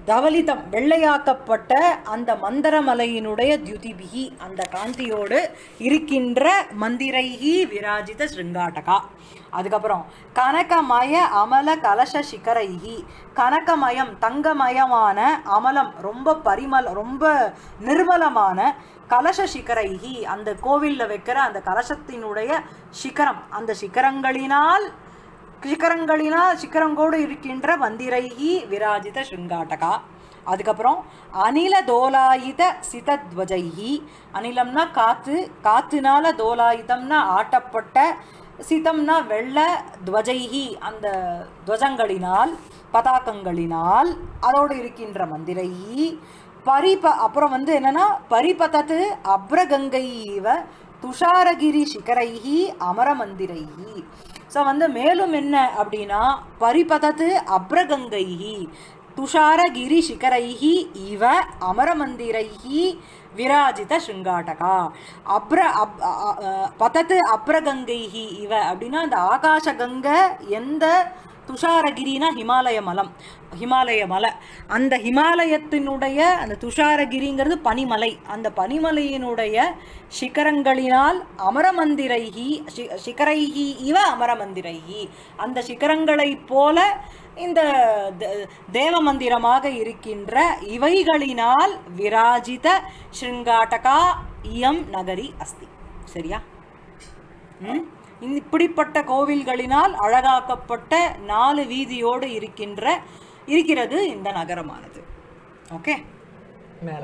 தவலிதம் வெள்ளையாக்கப்பட்ட அந்த மந்தரமலையினுடைய தியுதிபிகி அந்த காந்தியோடு இருக்கின்ற மந்திரைகி விராஜித ஸ்ருங்காட்டகா அதுக்கப்புறம் கனகமய அமல கலச சிகரைகி கனகமயம் தங்கமயமான அமலம் ரொம்ப பரிமள ரொம்ப நிர்மலமான கலச சிகரைகி அந்த கோவிலில் வைக்கிற அந்த கலசத்தினுடைய சிகரம் அந்த சிகரங்களினால் சிகரங்களினால் சிகரங்கோடு இருக்கின்ற மந்திரைகி விராஜித ஸ்ருங்காட்டகா அதுக்கப்புறம் அனில தோலாயுத சிதத்வஜைகி அனிலம்னா காத்து காத்துனால தோலாயுதம்னா ஆட்டப்பட்ட சிதம்னா வெள்ள துவஜைகி அந்த துவஜங்களினால் பதாக்கங்களினால் அதோடு இருக்கின்ற மந்திரைகி பரிப அப்புறம் வந்து என்னன்னா பரிபதத்து அப்ரகங்கை இவ துஷாரகிரி சிகரைகி அமரமந்திரைகி ஸோ வந்து மேலும் என்ன அப்படின்னா பரிபதத்து அப்ரகங்கைஹி துஷாரகிரி சிகரைஹி இவ அமரமந்திரைஹி விராஜித ஸ்ருங்காட்டகா அப்ர அப் அ- அ- அ- பதத்து அப்ரகங்கைஹி இவ அப்படின்னா அந்த ஆகாச கங்கை எந்த துஷாரகிரினா ஹிமாலய மலம் ஹிமாலய மலை அந்த ஹிமாலயத்தினுடைய அந்த துஷாரகிரிங்கிறது பனிமலை அந்த பனிமலையினுடைய சிகரங்களினால் அமரமந்திரைகி ஷி- சிகரைகி இவ அமரமந்திரைகி அந்த சிகரங்களைப் போல இந்த தே- தேவ மந்திரமாக இருக்கின்ற இவைகளினால் விராஜித ஸ்ருங்காட்டகா இயம் நகரி அஸ்தி சரியா ம்? இப்படிப்பட்ட கோவில்களினால் அழகாக்கப்பட்ட நாலு வீதியோடு இருக்கின்ற இருக்கிறது இந்த நகரமானது ஓகே மேல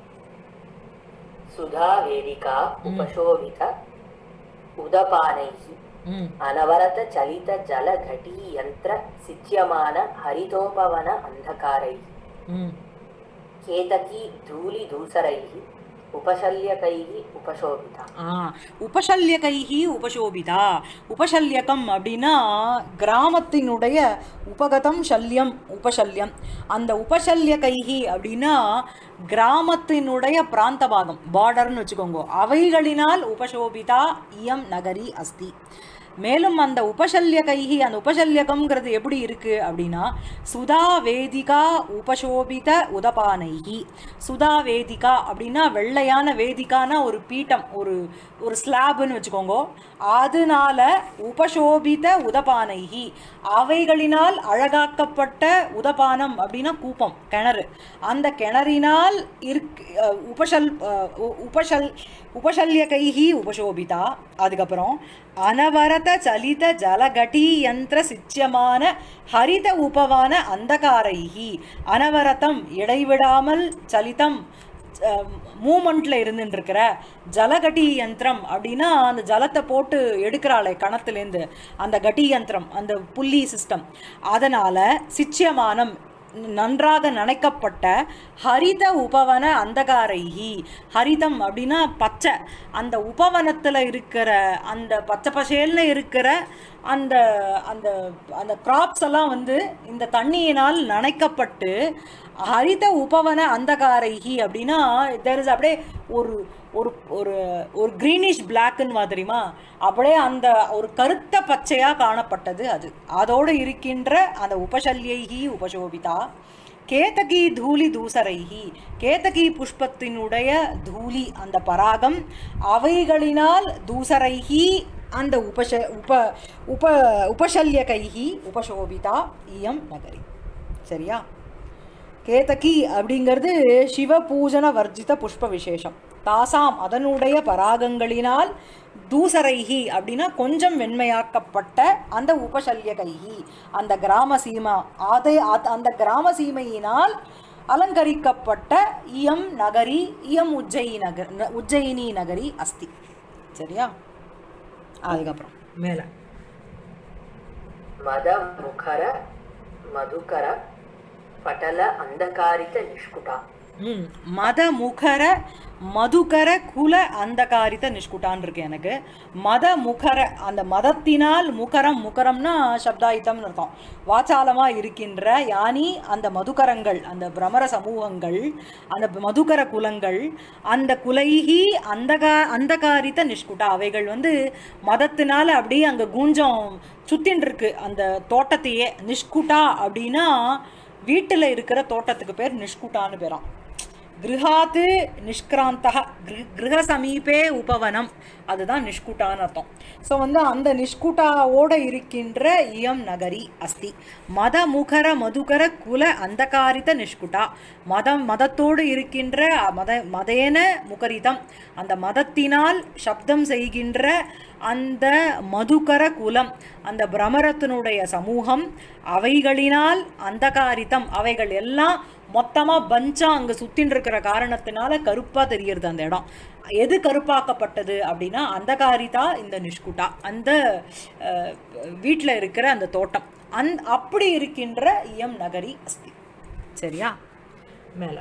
सुधा वेदिका उपशोभित उदपानैः ம் अनवरत चलित जल घटी यन्त्र सिच्यमान हरितोपवन अन्धकारैः ம் केतकी धूलिधूसरैः उपशल्यकैः उपशोभिता ஆ உபசல்யகைஹி உபசோபிதா உபசல்யகம் அப்படின்னா கிராமத்தினுடைய உபகதம் சல்யம் உபசல்யம் அந்த உபசல்யகைஹி அப்படின்னா கிராமத்தினுடைய பிராந்த பாகம் பார்டர்னு வச்சுக்கோங்க அவைகளினால் உபசோபிதா இயம் நகரி அஸ்தி மேலும் அந்த உபசல்ய கைகி அந்த உபசல்யகம்ங்கிறது எப்படி இருக்கு அப்படின்னா சுதா வேதிகா உபசோபித உதபானைகி சுதா வேதிகா அப்படின்னா வெள்ளையான வேதிகானா ஒரு பீட்டம் ஒரு ஒரு ஸ்லாப்னு வச்சுக்கோங்க அதனால உபசோபித உதபானைகி அவைகளினால் அழகாக்கப்பட்ட உதபானம் அப்படின்னா கூப்பம் கிணறு அந்த கிணறினால் இருக்கு அஹ், உபசல் அஹ், உ- உபசல் உபசல்ய கைகி உபசோபிதா அதுக்கப்புறம் அனவரத சலித ஜலகடி யந்திர சிச்சியமான ஹரித உபவான அந்தகாரைகி அனவரதம் இடைவிடாமல் சலிதம் மூமெண்ட்ல இருந்துட்டு இருக்கிற ஜலகட்டி யந்திரம் அப்படின்னா அந்த ஜலத்தை போட்டு எடுக்கிறாளே கணத்துலேருந்து அந்த கட்டி யந்திரம் அந்த புள்ளி சிஸ்டம் அதனால சிச்சியமானம் நன்றாக நனைக்கப்பட்ட ஹரித உபவன அந்தகாரைகி ஹரிதம் அப்படின்னா பச்சை அந்த உபவனத்தில் இருக்கிற அந்த பச்சை பசேல்னு இருக்கிற அந்த அந்த அந்த கிராப்ஸ் எல்லாம் வந்து இந்த தண்ணியினால் நனைக்கப்பட்டு ஹரித உபவன அந்தகாரைகி அப்படின்னா தேர் இஸ் அப்படியே ஒரு ஒரு ஒரு ஒரு க்ரீனிஷ் பிளாக்குன்னு தெரியுமா அப்படியே அந்த ஒரு கருத்த பச்சையாக காணப்பட்டது அது அதோடு இருக்கின்ற அந்த உபசல்யைகி உபசோபிதா கேதகி தூளி தூசரைகி கேதகி புஷ்பத்தினுடைய தூளி அந்த பராகம் அவைகளினால் தூசரைகி அந்த உபச உப உப உபசல்யகைகி உபசோபிதா இயம் நகரி சரியா கேதகி அப்படிங்கிறது சிவ பூஜன வர்ஜித புஷ்ப விசேஷம் தாசாம் அதனுடைய பராகங்களினால் தூசரைகி அப்படின்னா கொஞ்சம் வெண்மையாக்கப்பட்ட அந்த உபசல்ய கைகி அந்த கிராம சீமா அதை அத்- அந்த கிராம சீமையினால் அலங்கரிக்கப்பட்ட இயம் நகரி இயம் உஜ்ஜயி நகர் ந- உஜ்ஜயினி நகரி அஸ்தி சரியா அதுக்கப்புறம் மேலே मदमुखर मधुकर पटल अन्धकारित निष्कुटा ம் மதமுகர மதுகர குல அந்தகாரித நிஷ்குட்டான் இருக்கு எனக்கு மத முகர அந்த மதத்தினால் முகரம் முகரம்னா சப்தாயுத்தம்னு அர்த்தம் வாச்சாலமாக இருக்கின்ற யானி அந்த மதுகரங்கள் அந்த பிரமர சமூகங்கள் அந்த மதுகர குலங்கள் அந்த குலைகி அந்தகா அந்தகாரித்த நிஷ்குட்டா அவைகள் வந்து மதத்தினால அப்படியே அங்கே கூஞ்சம் சுத்தின்னு இருக்கு அந்த தோட்டத்தையே நிஷ்குட்டா அப்படின்னா வீட்டில் இருக்கிற தோட்டத்துக்கு பேர் நிஷ்குட்டான்னு பேராம் கிருஹாத்து நிஷ்கிராந்தக கிரு கிரக சமீபே உபவனம் அதுதான் நிஷ்குட்டான்னு அர்த்தம் ஸோ வந்து அந்த நிஷ்குட்டாவோட இருக்கின்ற இயம் நகரி அஸ்தி மத முகர மதுகர குல அந்தகாரித நிஷ்குட்டா மதம் மதத்தோடு இருக்கின்ற மத மதேன முகரிதம் அந்த மதத்தினால் சப்தம் செய்கின்ற அந்த மதுகர குலம் அந்த பிரமரத்தினுடைய சமூகம் அவைகளினால் அந்தகாரிதம் அவைகள் எல்லாம் மொத்தமாக பஞ்சா அங்கே சுத்தின்னு இருக்கிற காரணத்தினால கருப்பாக தெரியறது அந்த இடம் எது கருப்பாக்கப்பட்டது அப்படின்னா அந்தகாரிதா இந்த நிஷ்குட்டா அந்த வீட்டில் இருக்கிற அந்த தோட்டம் அந் அப்படி இருக்கின்ற இயம் நகரி அஸ்தி சரியா மேலே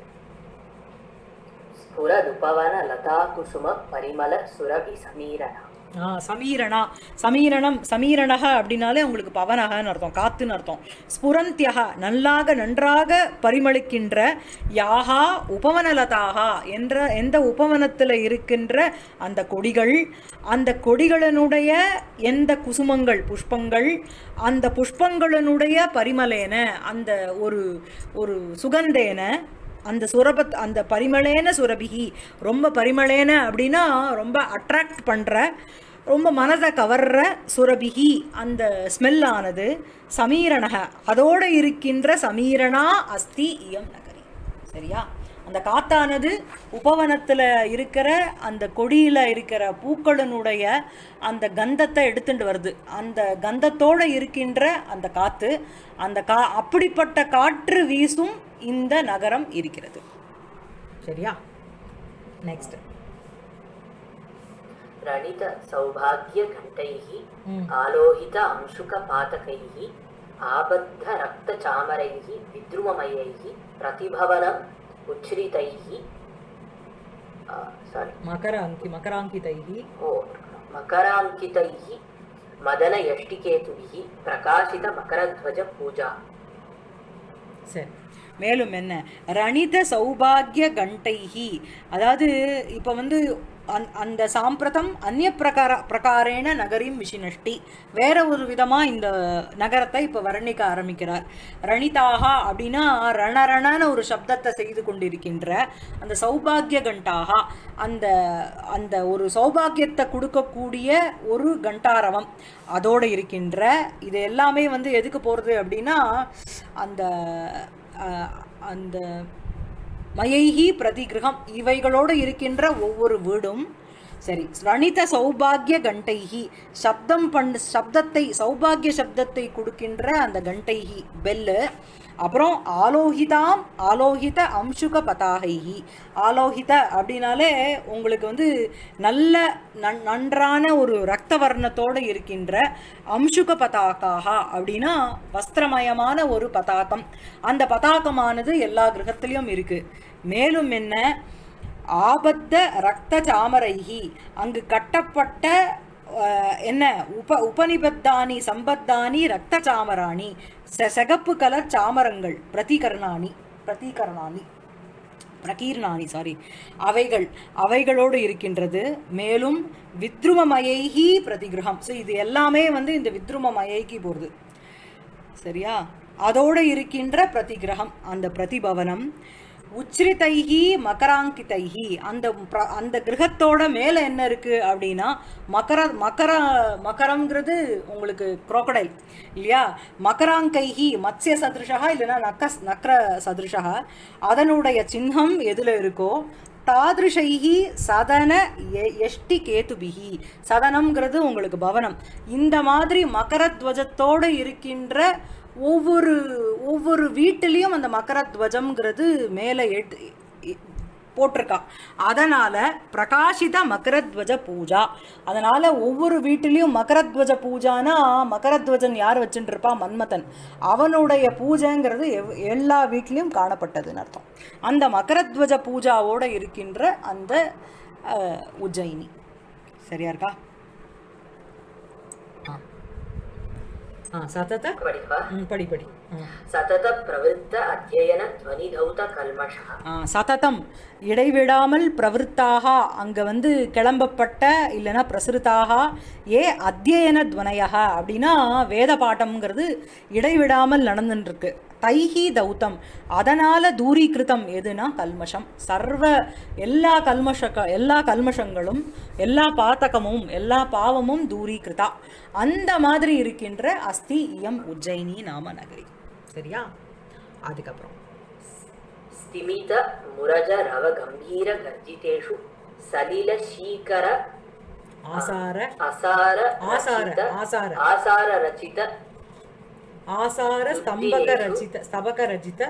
स्फुरदुपवन लता कुसुम परिमल सुरभि समीरणा ஆ சமீரணா சமீரணம் சமீரணக அப்படின்னாலே உங்களுக்கு பவனகன்னு அர்த்தம் காத்துன்னு அர்த்தம் ஸ்புரந்தியக நல்லாக நன்றாக பரிமளிக்கின்ற யாகா உபவனலதாகா என்ற எந்த உபவனத்தில் இருக்கின்ற அந்த கொடிகள் அந்த கொடிகளினுடைய எந்த குசுமங்கள் புஷ்பங்கள் அந்த புஷ்பங்களினுடைய பரிமலேன அந்த ஒரு ஒரு சுகந்தேன அந்த சுரபத் அந்த பரிமளேன சுரபிகி ரொம்ப பரிமளேன அப்படின்னா ரொம்ப அட்ராக்ட் பண்ணுற ரொம்ப மனதை கவர்ற சுரபிகி அந்த ஸ்மெல்லானது சமீரணக அதோடு இருக்கின்ற சமீரணா அஸ்தி இயம் நகரி சரியா அந்த காத்தானது உபவனத்தில் இருக்கிற அந்த கொடியில் இருக்கிற பூக்களினுடைய அந்த கந்தத்தை எடுத்துட்டு வருது அந்த கந்தத்தோடு இருக்கின்ற அந்த காற்று அந்த கா அப்படிப்பட்ட காற்று வீசும் இந்த நகரம் இருக்கிறது சரியா நெக்ஸ்ட் रणित सौभाग्यघण्टैः आलोहित अंशुकपातकैः आबद्ध रक्तचामरैः विद्रुममयैः प्रतिभवनम् उच्छ्रितैः सारी மகர அங்கி மகராங்கிதைகி ओ मकराङ्कितैः मदनयष्टिकेतुभिः प्रकाशितमकरध्वजपूजा சரி மேலும் என்ன ரணித சௌபாகிய கண்டைஹி அதாவது இப்போ வந்து அந் அந்த சாம்பிரதம் அந்நிய பிரகார பிரகாரேன நகரிம் விசினஷ்டி வேற ஒரு விதமாக இந்த நகரத்தை இப்போ வர்ணிக்க ஆரம்பிக்கிறார் ரணிதாகா அப்படின்னா ரணரணன ஒரு சப்தத்தை செய்து கொண்டிருக்கின்ற அந்த சௌபாகிய கண்டாகா அந்த அந்த ஒரு சௌபாகியத்தை கொடுக்கக்கூடிய ஒரு கண்டாரவம் அதோடு இருக்கின்ற இது எல்லாமே வந்து எதுக்கு போகிறது அப்படின்னா அந்த அஹ், அந்த மயைகி பிரதிகிரகம் இவைகளோடு இருக்கின்ற ஒவ்வொரு வீடும் சரி ரணித சௌபாகிய கண்டைகி சப்தம் பண் சப்தத்தை சௌபாகிய சப்தத்தை கொடுக்கின்ற அந்த கண்டைகி பெல்லு அப்புறம் ஆலோகிதாம் ஆலோகித அம்சுக பதாகைகி ஆலோகித அப்படின்னாலே உங்களுக்கு வந்து நல்ல நன் நன்றான ஒரு ரத்த வர்ணத்தோடு இருக்கின்ற அம்சுக பதாக்காக அப்படின்னா வஸ்திரமயமான ஒரு பதாகம் அந்த பதாகமானது எல்லா கிரகத்திலையும் இருக்கு மேலும் என்ன ஆபத்த ரத்த சாமரைகி அங்கு கட்டப்பட்ட அஹ், என்ன உப உபனிபத்தானி சம்பத்தானி ரத்த சாமராணி செ சிகப்பு கலர் சாமரங்கள் பிரதிகரணானி பிரதிகரணானி பிரகீர்ணானி சாரி அவைகள் அவைகளோடு இருக்கின்றது மேலும் வித்ருமமயைகி பிரதிகிரகம் ஸோ இது எல்லாமே வந்து இந்த வித்ருமமயைக்கு போகிறது சரியா அதோடு இருக்கின்ற பிரதிகிரகம் அந்த பிரதிபவனம் உச்ரிதைகி மகராங்கிதைகி அந்த பிர- அந்த கிரகத்தோட மேலே என்ன இருக்கு அப்படின்னா மகர மகர மகரம்ங்கிறது உங்களுக்கு crocodile இல்லையா மகராங்கைகி மத்ய சதிருஷா இல்லைன்னா நக்க நக்கர சதிருஷா அதனுடைய சின்னம் எதில் இருக்கோ தாதிருஷைகி சதன எ- எஷ்டி கேதுபிகி சதனம்ங்கிறது உங்களுக்கு பவனம் இந்த மாதிரி மகரத்வஜத்தோடு இருக்கின்ற ஒவ்வொரு ஒவ்வொரு வீட்டிலையும் அந்த மகரத்வஜம்ங்கிறது மேலே எட் இ- போட்டிருக்கா அதனால பிரகாசித மகரத்வஜ பூஜா அதனால ஒவ்வொரு வீட்டிலையும் மகரத்வஜ பூஜானா மகரத்வஜன் யார் வச்சுட்டு இருப்பா மன்மதன் அவனுடைய பூஜைங்கிறது எவ்- எல்லா வீட்லேயும் காணப்பட்டதுன்னு அர்த்தம் அந்த மகரத்வஜ பூஜாவோட இருக்கின்ற அந்த அஹ், உஜ்ஜயினி சரியா இருக்கா ஆ ஆ சதத படிப்பா ம், படி படி ம். சதத பிரவருத்த அத்தியன துவனிதௌத கல்மஷா ஆ, சததம் இடைவிடாமல் பிரவருத்தாக அங்கே வந்து கிளம்பப்பட்ட இல்லைன்னா பிரசுருத்தாக ஏ அத்தியன துவனையாக அப்படின்னா வேத பாட்டம்ங்கிறது இடைவிடாமல் நடந்துட்டுருக்கு தைஹி தௌத்தம் அதனால தூரீகிருதம் எதுனா கல்மஷம் சர்வ எல்லா கல்மஷ எல்லா கல்மஷங்களும் எல்லா பாத்தகமும் எல்லா பாவமும் தூரீகிருதா அந்த மாதிரி இருக்கின்ற அஸ்தி இயம் உஜ்ஜயினி நாம நகரி சரியா அதுக்கப்புறம் स्तिमित मुरज रव गम्भीर गर्जितेषु सलिल शीकर ஆசார असार आसार, रचित आसार। आसार रचित ஆசார ஸ்தம்பக ரச்சித ஸ்தபக ரச்சித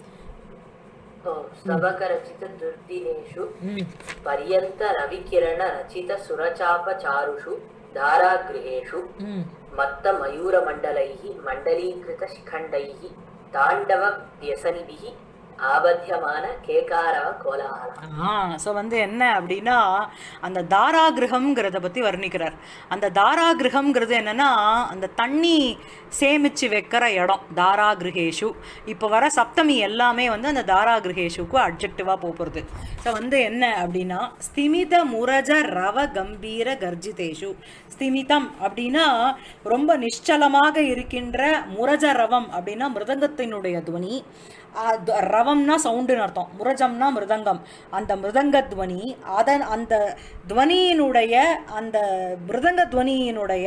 ओ, स्तबक रचित दुर्दिनेषु ம் पर्यन्त रविकिरण रचित सुरचाप चारुषु धारागृहेषु ம் मत्त मयूरमण्डलैः मण्डलीकृतशिखण्डैः ताण्डव व्यसनिभिः आबध्यमान केकारव कोलाहलः ஆ ஸோ வந்து என்ன அப்படின்னா அந்த தாராகிரகம்ங்கிறத பற்றி வர்ணிக்கிறார் அந்த தாராகிரகம்ங்கிறது என்னன்னா அந்த தண்ணி சேமிச்சு வைக்கிற இடம் தாராகிருகேஷு இப்போ வர சப்தமி எல்லாமே வந்து அந்த தாராகிருகேஷுக்கு அப்ஜெக்டிவாக போகிறது ஸோ வந்து என்ன அப்படின்னா ஸ்திமித முரஜ ரவ கம்பீர கர்ஜிதேஷு ஸ்திமிதம் அப்படின்னா ரொம்ப நிಶ್ಚலமாக இருக்கின்ற முரஜ ரவம் அப்படின்னா மிருதங்கத்தினுடைய துவனி அது ரவம்னா சவுண்டுன்னு அர்த்தம் முரஜம்னா மிருதங்கம் அந்த மிருதங்க துவனி அதன் அந்த துவனியினுடைய அந்த மிருதங்க துவனியினுடைய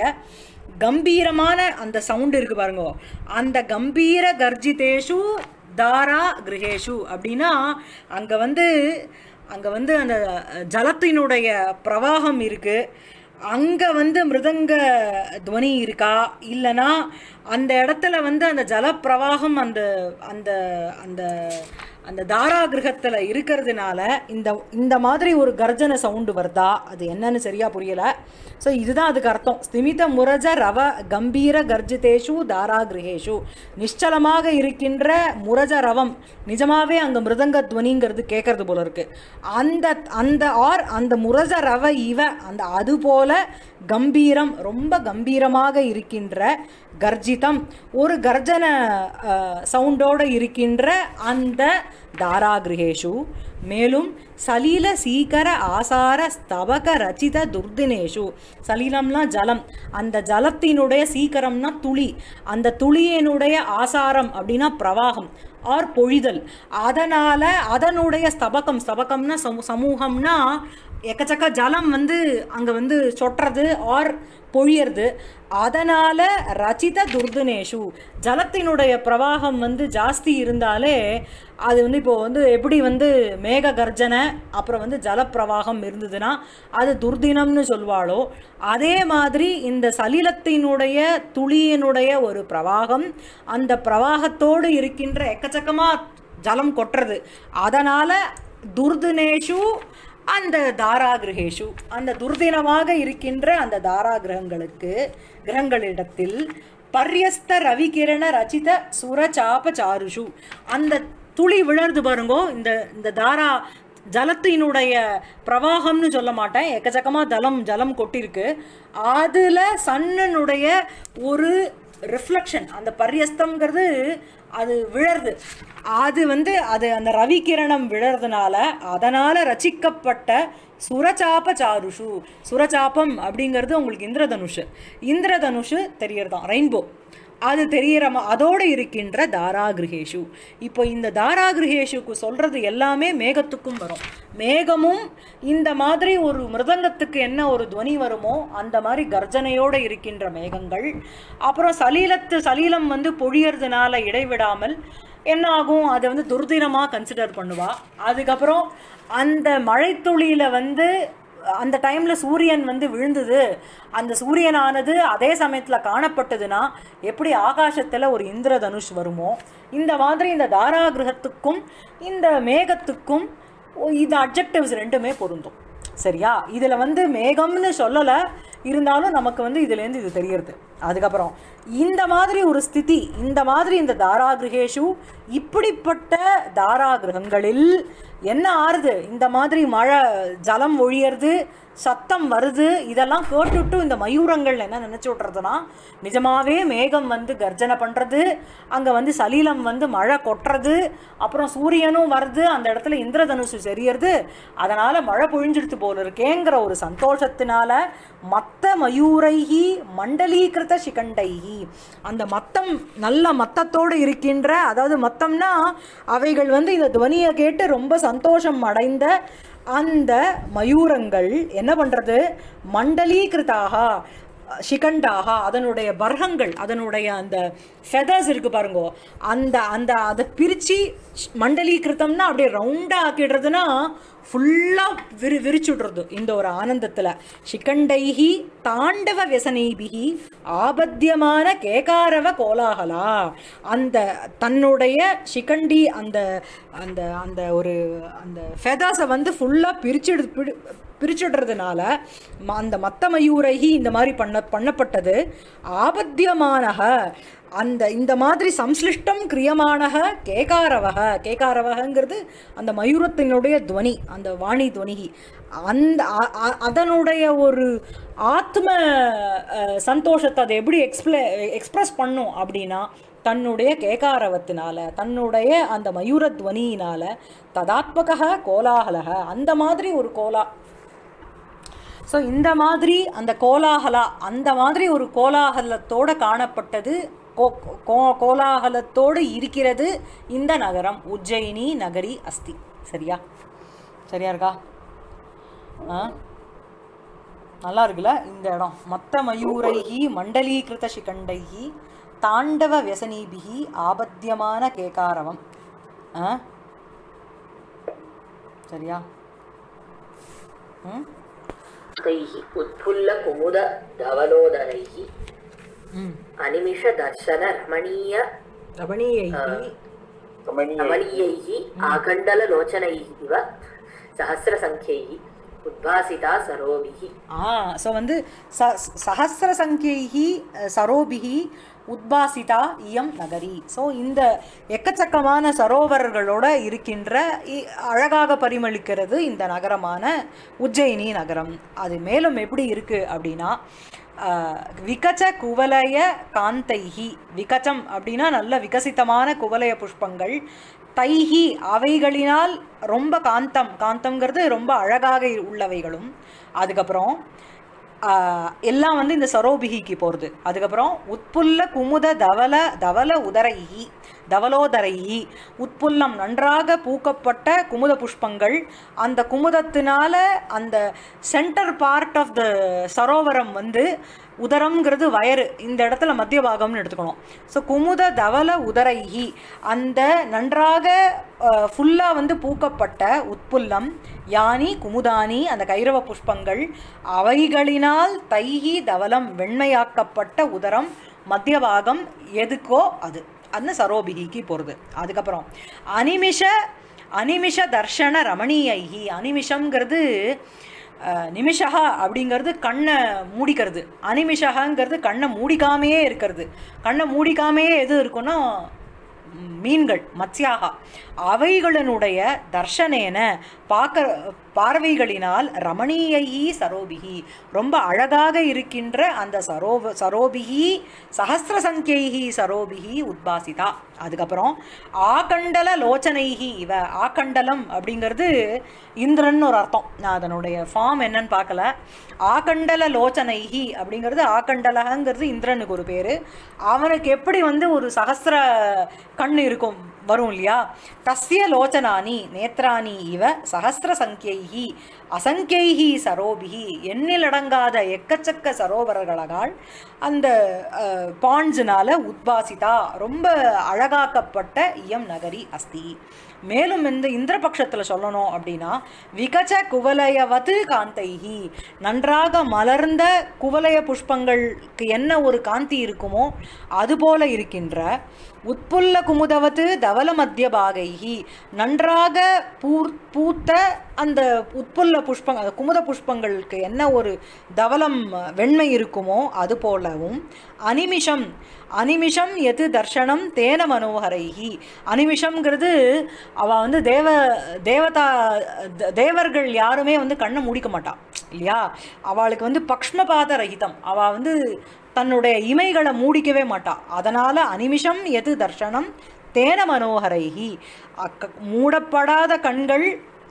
கம்பீரமான அந்த சவுண்டு இருக்கு பாருங்க அந்த கம்பீர கர்ஜிதேஷு தாரா கிரகேஷு அப்படின்னா அங்கே வந்து அங்கே வந்து அந்த ஜலத்தினுடைய பிரவாகம் இருக்கு அங்கே வந்து மிருதங்க துவனி இருக்கா இல்லைனா அந்த இடத்துல வந்து அந்த ஜலப்பிரவாகம் அந்த அந்த அந்த அந்த தாராகிரகத்தில் இருக்கிறதுனால இந்த இந்த மாதிரி ஒரு கர்ஜன சவுண்டு வருதா அது என்னன்னு சரியா புரியல ஸோ இதுதான் அதுக்கு அர்த்தம் ஸ்திமித முரஜ ரவ கம்பீர கர்ஜிதேஷு தாராகிரகேஷு நிശ്ചலமாக இருக்கின்ற முரஜ ரவம் நிஜமாவே அங்கே மிருதங்க துவனிங்கிறது கேட்கறது போல இருக்கு அந்த அந்த ஆர் அந்த முரஜ ரவ இவ அந்த அது போல கம்பீரம் ரொம்ப கம்பீரமாக இருக்கின்ற கர்ஜிதம் ஒரு கர்ஜன சவுண்டோடு இருக்கின்ற அந்த தாராகிரகேஷு மேலும் சலீல சீக்கர ஆசார ஸ்தபக ரச்சித துர்தினேஷு சலீலம்னா ஜலம் அந்த ஜலத்தினுடைய சீக்கரம்னா துளி அந்த துளியினுடைய ஆசாரம் அப்படின்னா பிரவாகம் ஆர் பொழிதல் அதனால் அதனுடைய ஸ்தபகம் ஸ்தபகம்னா சமூ சமூகம்னா எக்கச்சக்க ஜலம் வந்து அங்கே வந்து சொட்டுறது ஆர் பொழியறது அதனால் ரச்சித துர்துனேஷு ஜலத்தினுடைய பிரவாகம் வந்து ஜாஸ்தி இருந்தாலே அது வந்து இப்போ வந்து எப்படி வந்து மேக கர்ஜனை அப்புறம் வந்து ஜலப்பிரவாகம் இருந்ததுன்னா அது துர்தினம்னு சொல்வாளோ அதே மாதிரி இந்த சலிலத்தினுடைய துளியினுடைய ஒரு பிரவாகம் அந்த பிரவாகத்தோடு இருக்கின்ற எக்கச்சக்கமாக ஜலம் கொட்டுறது அதனால் துர்தினேஷு அந்த தாராகிரகேஷு அந்த துர்தினமாக இருக்கின்ற அந்த தாராகிரகங்களுக்கு கிரகங்களிடத்தில் பர்யஸ்த ரவிகிரண ரச்சித சுரச்சாப சாருஷு அந்த துளி விழருது பாருங்கோ இந்த இந்த தாரா ஜலத்தினுடைய பிரவாகம்னு சொல்ல மாட்டேன் எக்கச்சக்கமாக ஜலம் ஜலம் கொட்டிருக்கு அதில் சன்னனுடைய ஒரு ரிஃப்ளெக்ஷன் அந்த பர்யஸ்தம்ங்கிறது அது விழருது அது வந்து அது அந்த ரவி கிரணம் விழறதுனால அதனால் ரச்சிக்கப்பட்ட சுரச்சாப சாருஷு சுரச்சாபம் அப்படிங்கிறது உங்களுக்கு இந்திரதனுஷு இந்திரதனுஷு தெரியறதான் ரெயின்போ அது தெரியற மா- அதோடு இருக்கின்ற தாராகிருகேஷு இப்போ இந்த தாராகிருகேஷுக்கு சொல்றது எல்லாமே மேகத்துக்கும் வரும் மேகமும் இந்த மாதிரி ஒரு மிருதங்கத்துக்கு என்ன ஒரு துவனி வருமோ அந்த மாதிரி கர்ஜனையோடு இருக்கின்ற மேகங்கள் அப்புறம் சலீலத்து சலீலம் வந்து பொழியறதுனால இடைவிடாமல் என்ன ஆகும் அதை வந்து துர்தினமாக கன்சிடர் பண்ணுவா அதுக்கப்புறம் அந்த மழைத்துளியில வந்து அந்த டைமில் சூரியன் வந்து விழுந்தது அந்த சூரியனானது அதே சமயத்தில் காணப்பட்டதுன்னா எப்படி ஆகாசத்தில் ஒரு இந்திரதனுஷ் வருமோ இந்த மாதிரி இந்த தாராகிரகத்துக்கும் இந்த மேகத்துக்கும் ஒ- இது அப்ஜெக்டிவ்ஸ் ரெண்டுமே பொருந்தும் சரியா இதில் வந்து மேகம்னு சொல்லலை இருந்தாலும் நமக்கு வந்து இதுலேருந்து இது தெரியறது அதுக்கப்புறம் இந்த மாதிரி ஒரு ஸ்திதி இந்த மாதிரி இந்த தாராகிரகேஷு இப்படிப்பட்ட தாராகிரகங்களில் என்ன ஆறுது இந்த மாதிரி மழை ஜலம் ஒழியறது சத்தம் வருது இதெல்லாம் கேட்டுட்டு இந்த மயூரங்கள் என்ன நினச்சி விட்றதுனா நிஜமாவே மேகம் வந்து கர்ஜனை பண்ணுறது அங்கே வந்து சலீலம் வந்து மழை கொட்டுறது அப்புறம் சூரியனும் வருது அந்த இடத்துல இந்திரதனுசு செரியறது அதனால் மழை பொழிஞ்சிடுத்து போல இருக்கேங்கிற ஒரு சந்தோஷத்தினால மத்த மயூரைஹி மண்டலீகிருத கிருத சிகண்டைஹி அந்த மத்தம் நல்ல மத்தத்தோடு இருக்கின்ற அதாவது மத்தம்னா அவைகள் வந்து இந்த துவனியை கேட்டு ரொம்ப சந்தோஷம் அடைந்த அந்த மயூரங்கள் என்ன பண்றது மண்டலீகிருதாக சிகண்டாக அதனுடைய பர்ஹங்கள் அதனுடைய அந்த ஃபெதர்ஸ் இருக்கு பாருங்கோ அந்த அந்த அதை பிரித்து மண்டலீகிருத்தம்னா அப்படியே ரவுண்டாக ஆக்கிடுறதுன்னா ஃபுல்லாக விரி விரிச்சுடுறது இந்த ஒரு ஆனந்தத்தில் சிகண்டைஹி தாண்டவ व्यसனைபிகி ஆபத்தியமான கேகாரவ கோலாகலா அந்த தன்னுடைய சிகண்டி அந்த அந்த அந்த ஒரு அந்த ஃபெதர்ஸை வந்து ஃபுல்லாக பிரிச்சுடு பிடி பிரிச்சுடுறதுனால ம- அந்த மத்த மயூரகி இந்த மாதிரி பண்ண பண்ணப்பட்டது ஆபத்தியமானக அந்த இந்த மாதிரி சம்ஸ்லிஷ்டம் கிரியமானக கேகாரவக கேகாரவகங்கிறது அந்த மயூரத்தினுடைய துவனி அந்த வாணி துவனிகி அந்த அ- அ- அதனுடைய ஒரு ஆத்ம அஹ், சந்தோஷத்தை அதை எப்படி எக்ஸ்பிள எக்ஸ்பிரஸ் பண்ணும் அப்படின்னா தன்னுடைய கேகாரவத்தினால தன்னுடைய அந்த மயூர துவனியினால ததாத்மக கோலாகலக அந்த மாதிரி ஒரு கோலா ஸோ இந்த மாதிரி அந்த கோலாகலா அந்த மாதிரி ஒரு கோலாகலத்தோட காணப்பட்டது கோ- கோ- கோலாகலத்தோடு இருக்கிறது இந்த நகரம் உஜ்ஜயினி நகரி அஸ்தி சரியா சரியா இருக்கா ஆ நல்லா இருக்குல்ல இந்த இடம் மத்த மயூரைகி மண்டலீகிருத சிகண்டைகி தாண்டவ व्यसनीபிகி ஆபத்தியமான கேகாரவம் ஆ சரியா ம் तैः उत्फुल्लकुमुद धवलोदरैः ம் अनिमिषदर्शनरमणीय ரமணீயைகி रमणीय रमणीयैः आकण्डललोचनैः इव सहस्रसङ्ख्यैः उद्भासिता सरोभिः ஆ ஸோ வந்து ச சஹசிர சங்கியைகி சரோபிகி உத்பாசிதா இயம் நகரி ஸோ இந்த எக்கச்சக்கமான சரோவர்களோட இருக்கின்ற இ- அழகாக பரிமளிக்கிறது இந்த நகரமான உஜ்ஜயினி நகரம் அது மேலும் எப்படி இருக்கு அப்படின்னா ஆஹ், விகச்ச குவலய காந்தைஹி விகச்சம் அப்படின்னா நல்ல விகசிதமான குவலய புஷ்பங்கள் தைஹி அவைகளினால் ரொம்ப காந்தம் காந்தம்ங்கிறது ரொம்ப அழகாக உள்ளவைகளும் அதுக்கப்புறம் ஆஹ், எல்லாம் வந்து இந்த சரோபிகிக்கு போகிறது அதுக்கப்புறம் உட்புல்ல குமுத தவல தவல உதரைஹி தவலோதரைஹி உட்புல்லம் நன்றாக பூக்கப்பட்ட குமுத புஷ்பங்கள் அந்த குமுதத்தினால அந்த சென்டர் பார்ட் ஆஃப் த சரோவரம் வந்து உதரம்ங்கிறது வயறு இந்த இடத்துல மத்திய பாகம்னு எடுத்துக்கணும் ஸோ குமுத தவல உதரைஹி அந்த நன்றாக ஃபுல்லாக வந்து பூக்கப்பட்ட உட்புல்லம் யானி குமுதானி அந்த கைரவ புஷ்பங்கள் அவைகளினால் தைஹி தவலம் வெண்மையாக்கப்பட்ட உதரம் மத்திய பாகம் எதுக்கோ அது அந்த சரோபிகிக்கு போகிறது அதுக்கப்புறம் அனிமிஷ அனிமிஷ தர்ஷன ரமணீயைஹி அனிமிஷம்ங்கிறது அஹ், நிமிஷகா அப்படிங்கிறது கண்ணை மூடிக்கிறது அனிமிஷகாங்கிறது கண்ணை மூடிக்காமையே இருக்கிறது கண்ணை மூடிக்காமையே எது இருக்குன்னா ம், மீன்கள் மத்ஸ்யாகா அவைகளினுடைய தர்ஷனேன பார்க்க பார்வைகளினால் ரமணீயைஹி சரோபிகி ரொம்ப அழகாக இருக்கின்ற அந்த சரோப சரோபிகி சஹசிர சங்கியைஹி சரோபிகி உத்பாசிதா அதுக்கப்புறம் ஆகண்டல லோச்சனைஹி இவ ஆகண்டலம் அப்படிங்கிறது இந்திரன் ஒரு அர்த்தம் நான் அதனுடைய ஃபார்ம் என்னன்னு பார்க்கல ஆகண்டல லோச்சனைஹி அப்படிங்கிறது ஆகண்டலகங்கிறது இந்திரனுக்கு ஒரு பேர் அவனுக்கு எப்படி வந்து ஒரு சகசிர கண் இருக்கும் வரும் இல்லையா தஸ்ய லோச்சனானி நேத்ராணி இவ சஹசிர சங்கியைஹி அசங்கியைஹி சரோபிஹி எண்ணிலடங்காத எக்கச்சக்க சரோவரங்களால் அந்த பாண்ட்ஸினால உத்பாசிதா ரொம்ப அழகாக்கப்பட்ட இயம் நகரி அஸ்தி மேலும் இந்த இந்திரபக்ஷத்தில் சொல்லணும் அப்படின்னா விகச்ச குவலயவது காந்தைஹி நன்றாக மலர்ந்த குவலய புஷ்பங்களுக்கு என்ன ஒரு காந்தி இருக்குமோ அதுபோல இருக்கின்ற உட்புல்ல குமுதவத்து தவல மத்திய பாகைஹி நன்றாக பூர் பூத்த அந்த உட்புல்ல புஷ்பங் அந்த குமுத புஷ்பங்களுக்கு என்ன ஒரு தவலம் வெண்மை இருக்குமோ அது போலவும் அனிமிஷம் அனிமிஷம் எது தர்ஷனம் தேன மனோகரைஹி அனிமிஷம்ங்கிறது அவ வந்து தேவ தேவதா த- தேவர்கள் யாருமே வந்து கண்ணை மூடிக்க மாட்டா இல்லையா அவளுக்கு வந்து பக்ஷ்மபாத ரகிதம் அவ வந்து தன்னுடைய இமைகளை மூடிக்கவே மாட்டா அதனால அனிமிஷம் எது தர்ஷனம் தேன மனோகரைஹி அக்க மூடப்படாத கண்கள்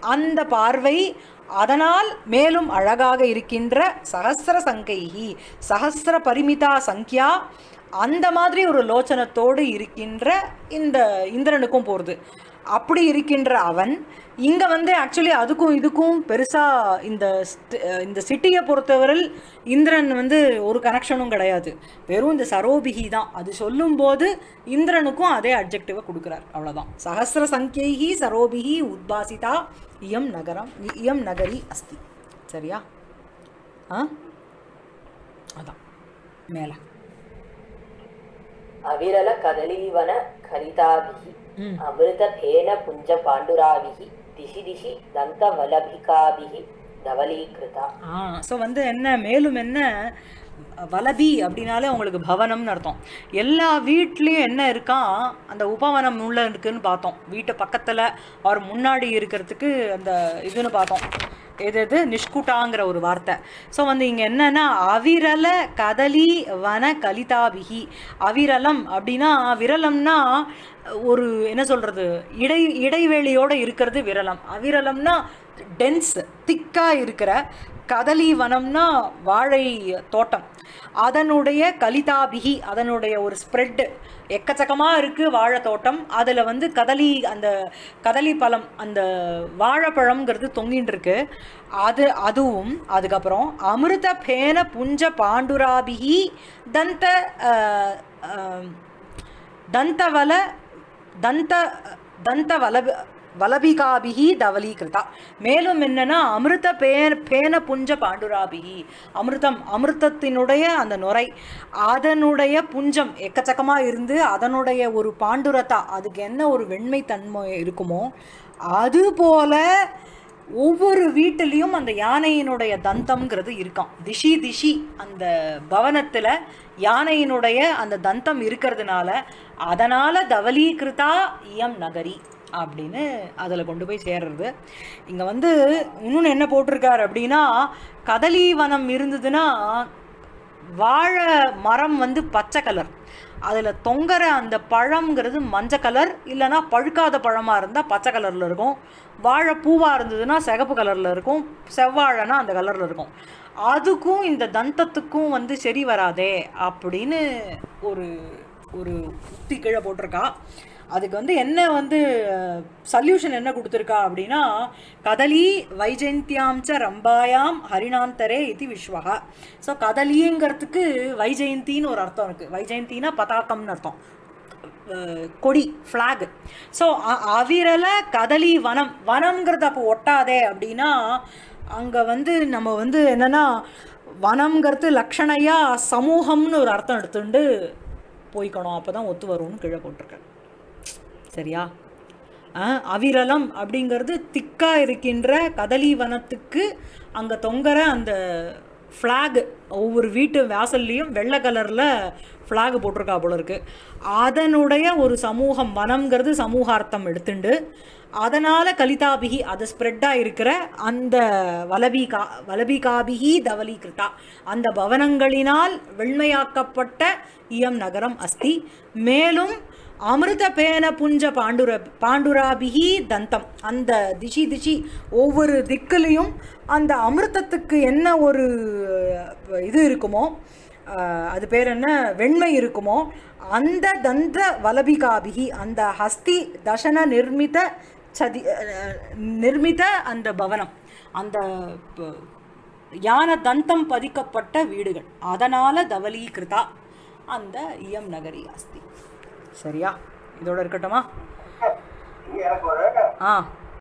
அந்த பார்வை அதனால் மேலும் அழகாக இருக்கின்ற சகஸ்ர சங்கைஹி சகஸ்ர பரிமிதா சங்கியா அந்த மாதிரி ஒரு லோச்சனத்தோடு இருக்கின்ற இந்த இந்திரனுக்கும் போகிறது அப்படி இருக்கின்ற அவன் இங்கே வந்து ஆக்சுவலி அதுக்கும் இதுக்கும் பெருசாக இந்த st- இந்த சிட்டியை பொறுத்தவரையில் இந்திரன் வந்து ஒரு கனெக்ஷனும் கிடையாது வெறும் இந்த சரோபிகி தான் அது சொல்லும்போது இந்திரனுக்கும் அதே அப்ஜெக்டிவை கொடுக்குறார் அவ்வளோதான் சஹசிர சங்கியைஹி சரோபிகி உத்பாசிதா இயம் நகரம் இயம் நகரி அஸ்தி சரியா ஆ அதான் மேலே अविरल कदलीवन खलिताभिः अमृतफेन पुञ्ज पाण्डुराभिः दिशि दिशि दन्तवलभिकाभिः धवलीकृता ஆ ஸோ வந்து என்ன மேலும் என்ன வலபி அப்படின்னாலே உங்களுக்கு பவனம்னு அர்த்தம் எல்லா வீட்லேயும் என்ன இருக்கான் அந்த உபவனம் உள்ள இருக்குன்னு பார்த்தோம் வீட்டு பக்கத்தில் அவர் முன்னாடி இருக்கிறதுக்கு அந்த இதுன்னு பார்த்தோம் எது எது நிஷ்குட்டாங்கிற ஒரு வார்த்தை ஸோ வந்து இங்கே என்னன்னா அவிரல கதலி வன கலிதாபிகி அவிரலம் அப்படின்னா விரலம்னா ஒரு என்ன சொல்கிறது இடை இடைவெளியோடு இருக்கிறது விரலம் அவிரலம்னா டென்ஸ் திக்காக இருக்கிற கதலி வனம்னா வாழை தோட்டம் அதனுடைய கலிதாபிகி அதனுடைய ஒரு ஸ்ப்ரெட்டு எக்கச்சக்கமாக இருக்குது வாழை தோட்டம் அதில் வந்து கதலி அந்த கதலி பழம் அந்த வாழைப்பழம்ங்கிறது தொங்கின்னு இருக்கு அது அதுவும் அதுக்கப்புறம் அமிர்த பேன புஞ்ச பாண்டுராபிகி தந்த அஹ், அஹ், தந்தவல தந்த தந்த வலப வலபிகாபிகி தவலீகிருதா மேலும் என்னன்னா அமிர்த பேர் பேன புஞ்ச பாண்டுராபிகி அமிர்தம் அமிர்தத்தினுடைய அந்த நுரை அதனுடைய புஞ்சம் எக்கச்சக்கமாக இருந்து அதனுடைய ஒரு பாண்டுரதா அதுக்கு என்ன ஒரு வெண்மை தன்மை இருக்குமோ அது போல ஒவ்வொரு வீட்டிலையும் அந்த யானையினுடைய தந்தம்ங்கிறது இருக்காம் திஷி திஷி அந்த பவனத்தில் யானையினுடைய அந்த தந்தம் இருக்கிறதுனால அதனால் தவலீகிருதா இயம் நகரி அப்படின்னு அதில் கொண்டு போய் சேர்றது இங்கே வந்து இன்னொன்று என்ன போட்டிருக்காரு அப்படின்னா கதலி வனம் இருந்ததுன்னா வாழை மரம் வந்து பச்சை கலர் அதில் தொங்குற அந்த பழம்ங்கிறது மஞ்சள் கலர் இல்லைன்னா பழுக்காத பழமாக இருந்தால் பச்சை கலரில் இருக்கும் வாழை பூவாக இருந்ததுன்னா சிகப்பு கலரில் இருக்கும் செவ்வாழைனா அந்த கலரில் இருக்கும் அதுக்கும் இந்த தந்தத்துக்கும் வந்து சரி வராதே அப்படின்னு ஒரு ஒரு உத்தி கீழே போட்டிருக்கா அதுக்கு வந்து என்ன வந்து சல்யூஷன் என்ன கொடுத்துருக்கா அப்படின்னா கதலி வைஜெயந்தியாம் ச ரம்பாயாம் ஹரிணாந்தரே இது விஸ்வகா ஸோ கதலிங்கிறதுக்கு வைஜெயந்தின்னு ஒரு அர்த்தம் இருக்குது வைஜெயந்தினா பதாக்கம்னு அர்த்தம் அஹ், கொடி ஃப்ளாக் ஸோ அவிரல கதலி வனம் வனம்ங்கிறது அப்போ ஒட்டாதே அப்படின்னா அங்கே வந்து நம்ம வந்து என்னென்னா வனம்ங்கிறது லக்ஷணையா சமூகம்னு ஒரு அர்த்தம் எடுத்துட்டு போய்க்கணும் அப்போ தான் ஒத்து வரும்னு கீழே போட்டிருக்கேன் சரியா ஆ, அவிரலம் அப்படிங்கிறது திக்கா இருக்கின்ற கதலி வனத்துக்கு அங்கே தொங்குற அந்த ஃப்ளாக் ஒவ்வொரு வீட்டு வாசல்லையும் வெள்ளை கலரில் ஃப்ளாக் போட்டிருக்கா போல இருக்கு அதனுடைய ஒரு சமூகம் வனம்ங்கிறது சமூகார்த்தம் எடுத்துண்டு அதனால் கலிதாபிகி அது ஸ்ப்ரெட்டாக இருக்கிற அந்த வலபிகா வலபிகாபிகி தவலீகிருதா அந்த பவனங்களினால் வெண்மையாக்கப்பட்ட இயம் நகரம் அஸ்தி மேலும் அமிர்த பேன புஞ்ச பாண்டுர பாண்டுராபிகி தந்தம் அந்த திஷி திஷி ஒவ்வொரு திக்குலேயும் அந்த அமிர்தத்துக்கு என்ன ஒரு அஹ், இது இருக்குமோ அஹ், அது பேர் என்ன வெண்மை இருக்குமோ அந்த தந்த வலபிகாபிகி அந்த ஹஸ்தி தசன நிர்மித சதி அஹ், நிர்மித அந்த பவனம் அந்த ப- யான தந்தம் பதிக்கப்பட்ட வீடுகள் அதனால் தவலீகிருதா அந்த இயம் நகரி அஸ்தி சரியா இதோட இருக்கட்டுமா எனக்கு ஒரு ஆ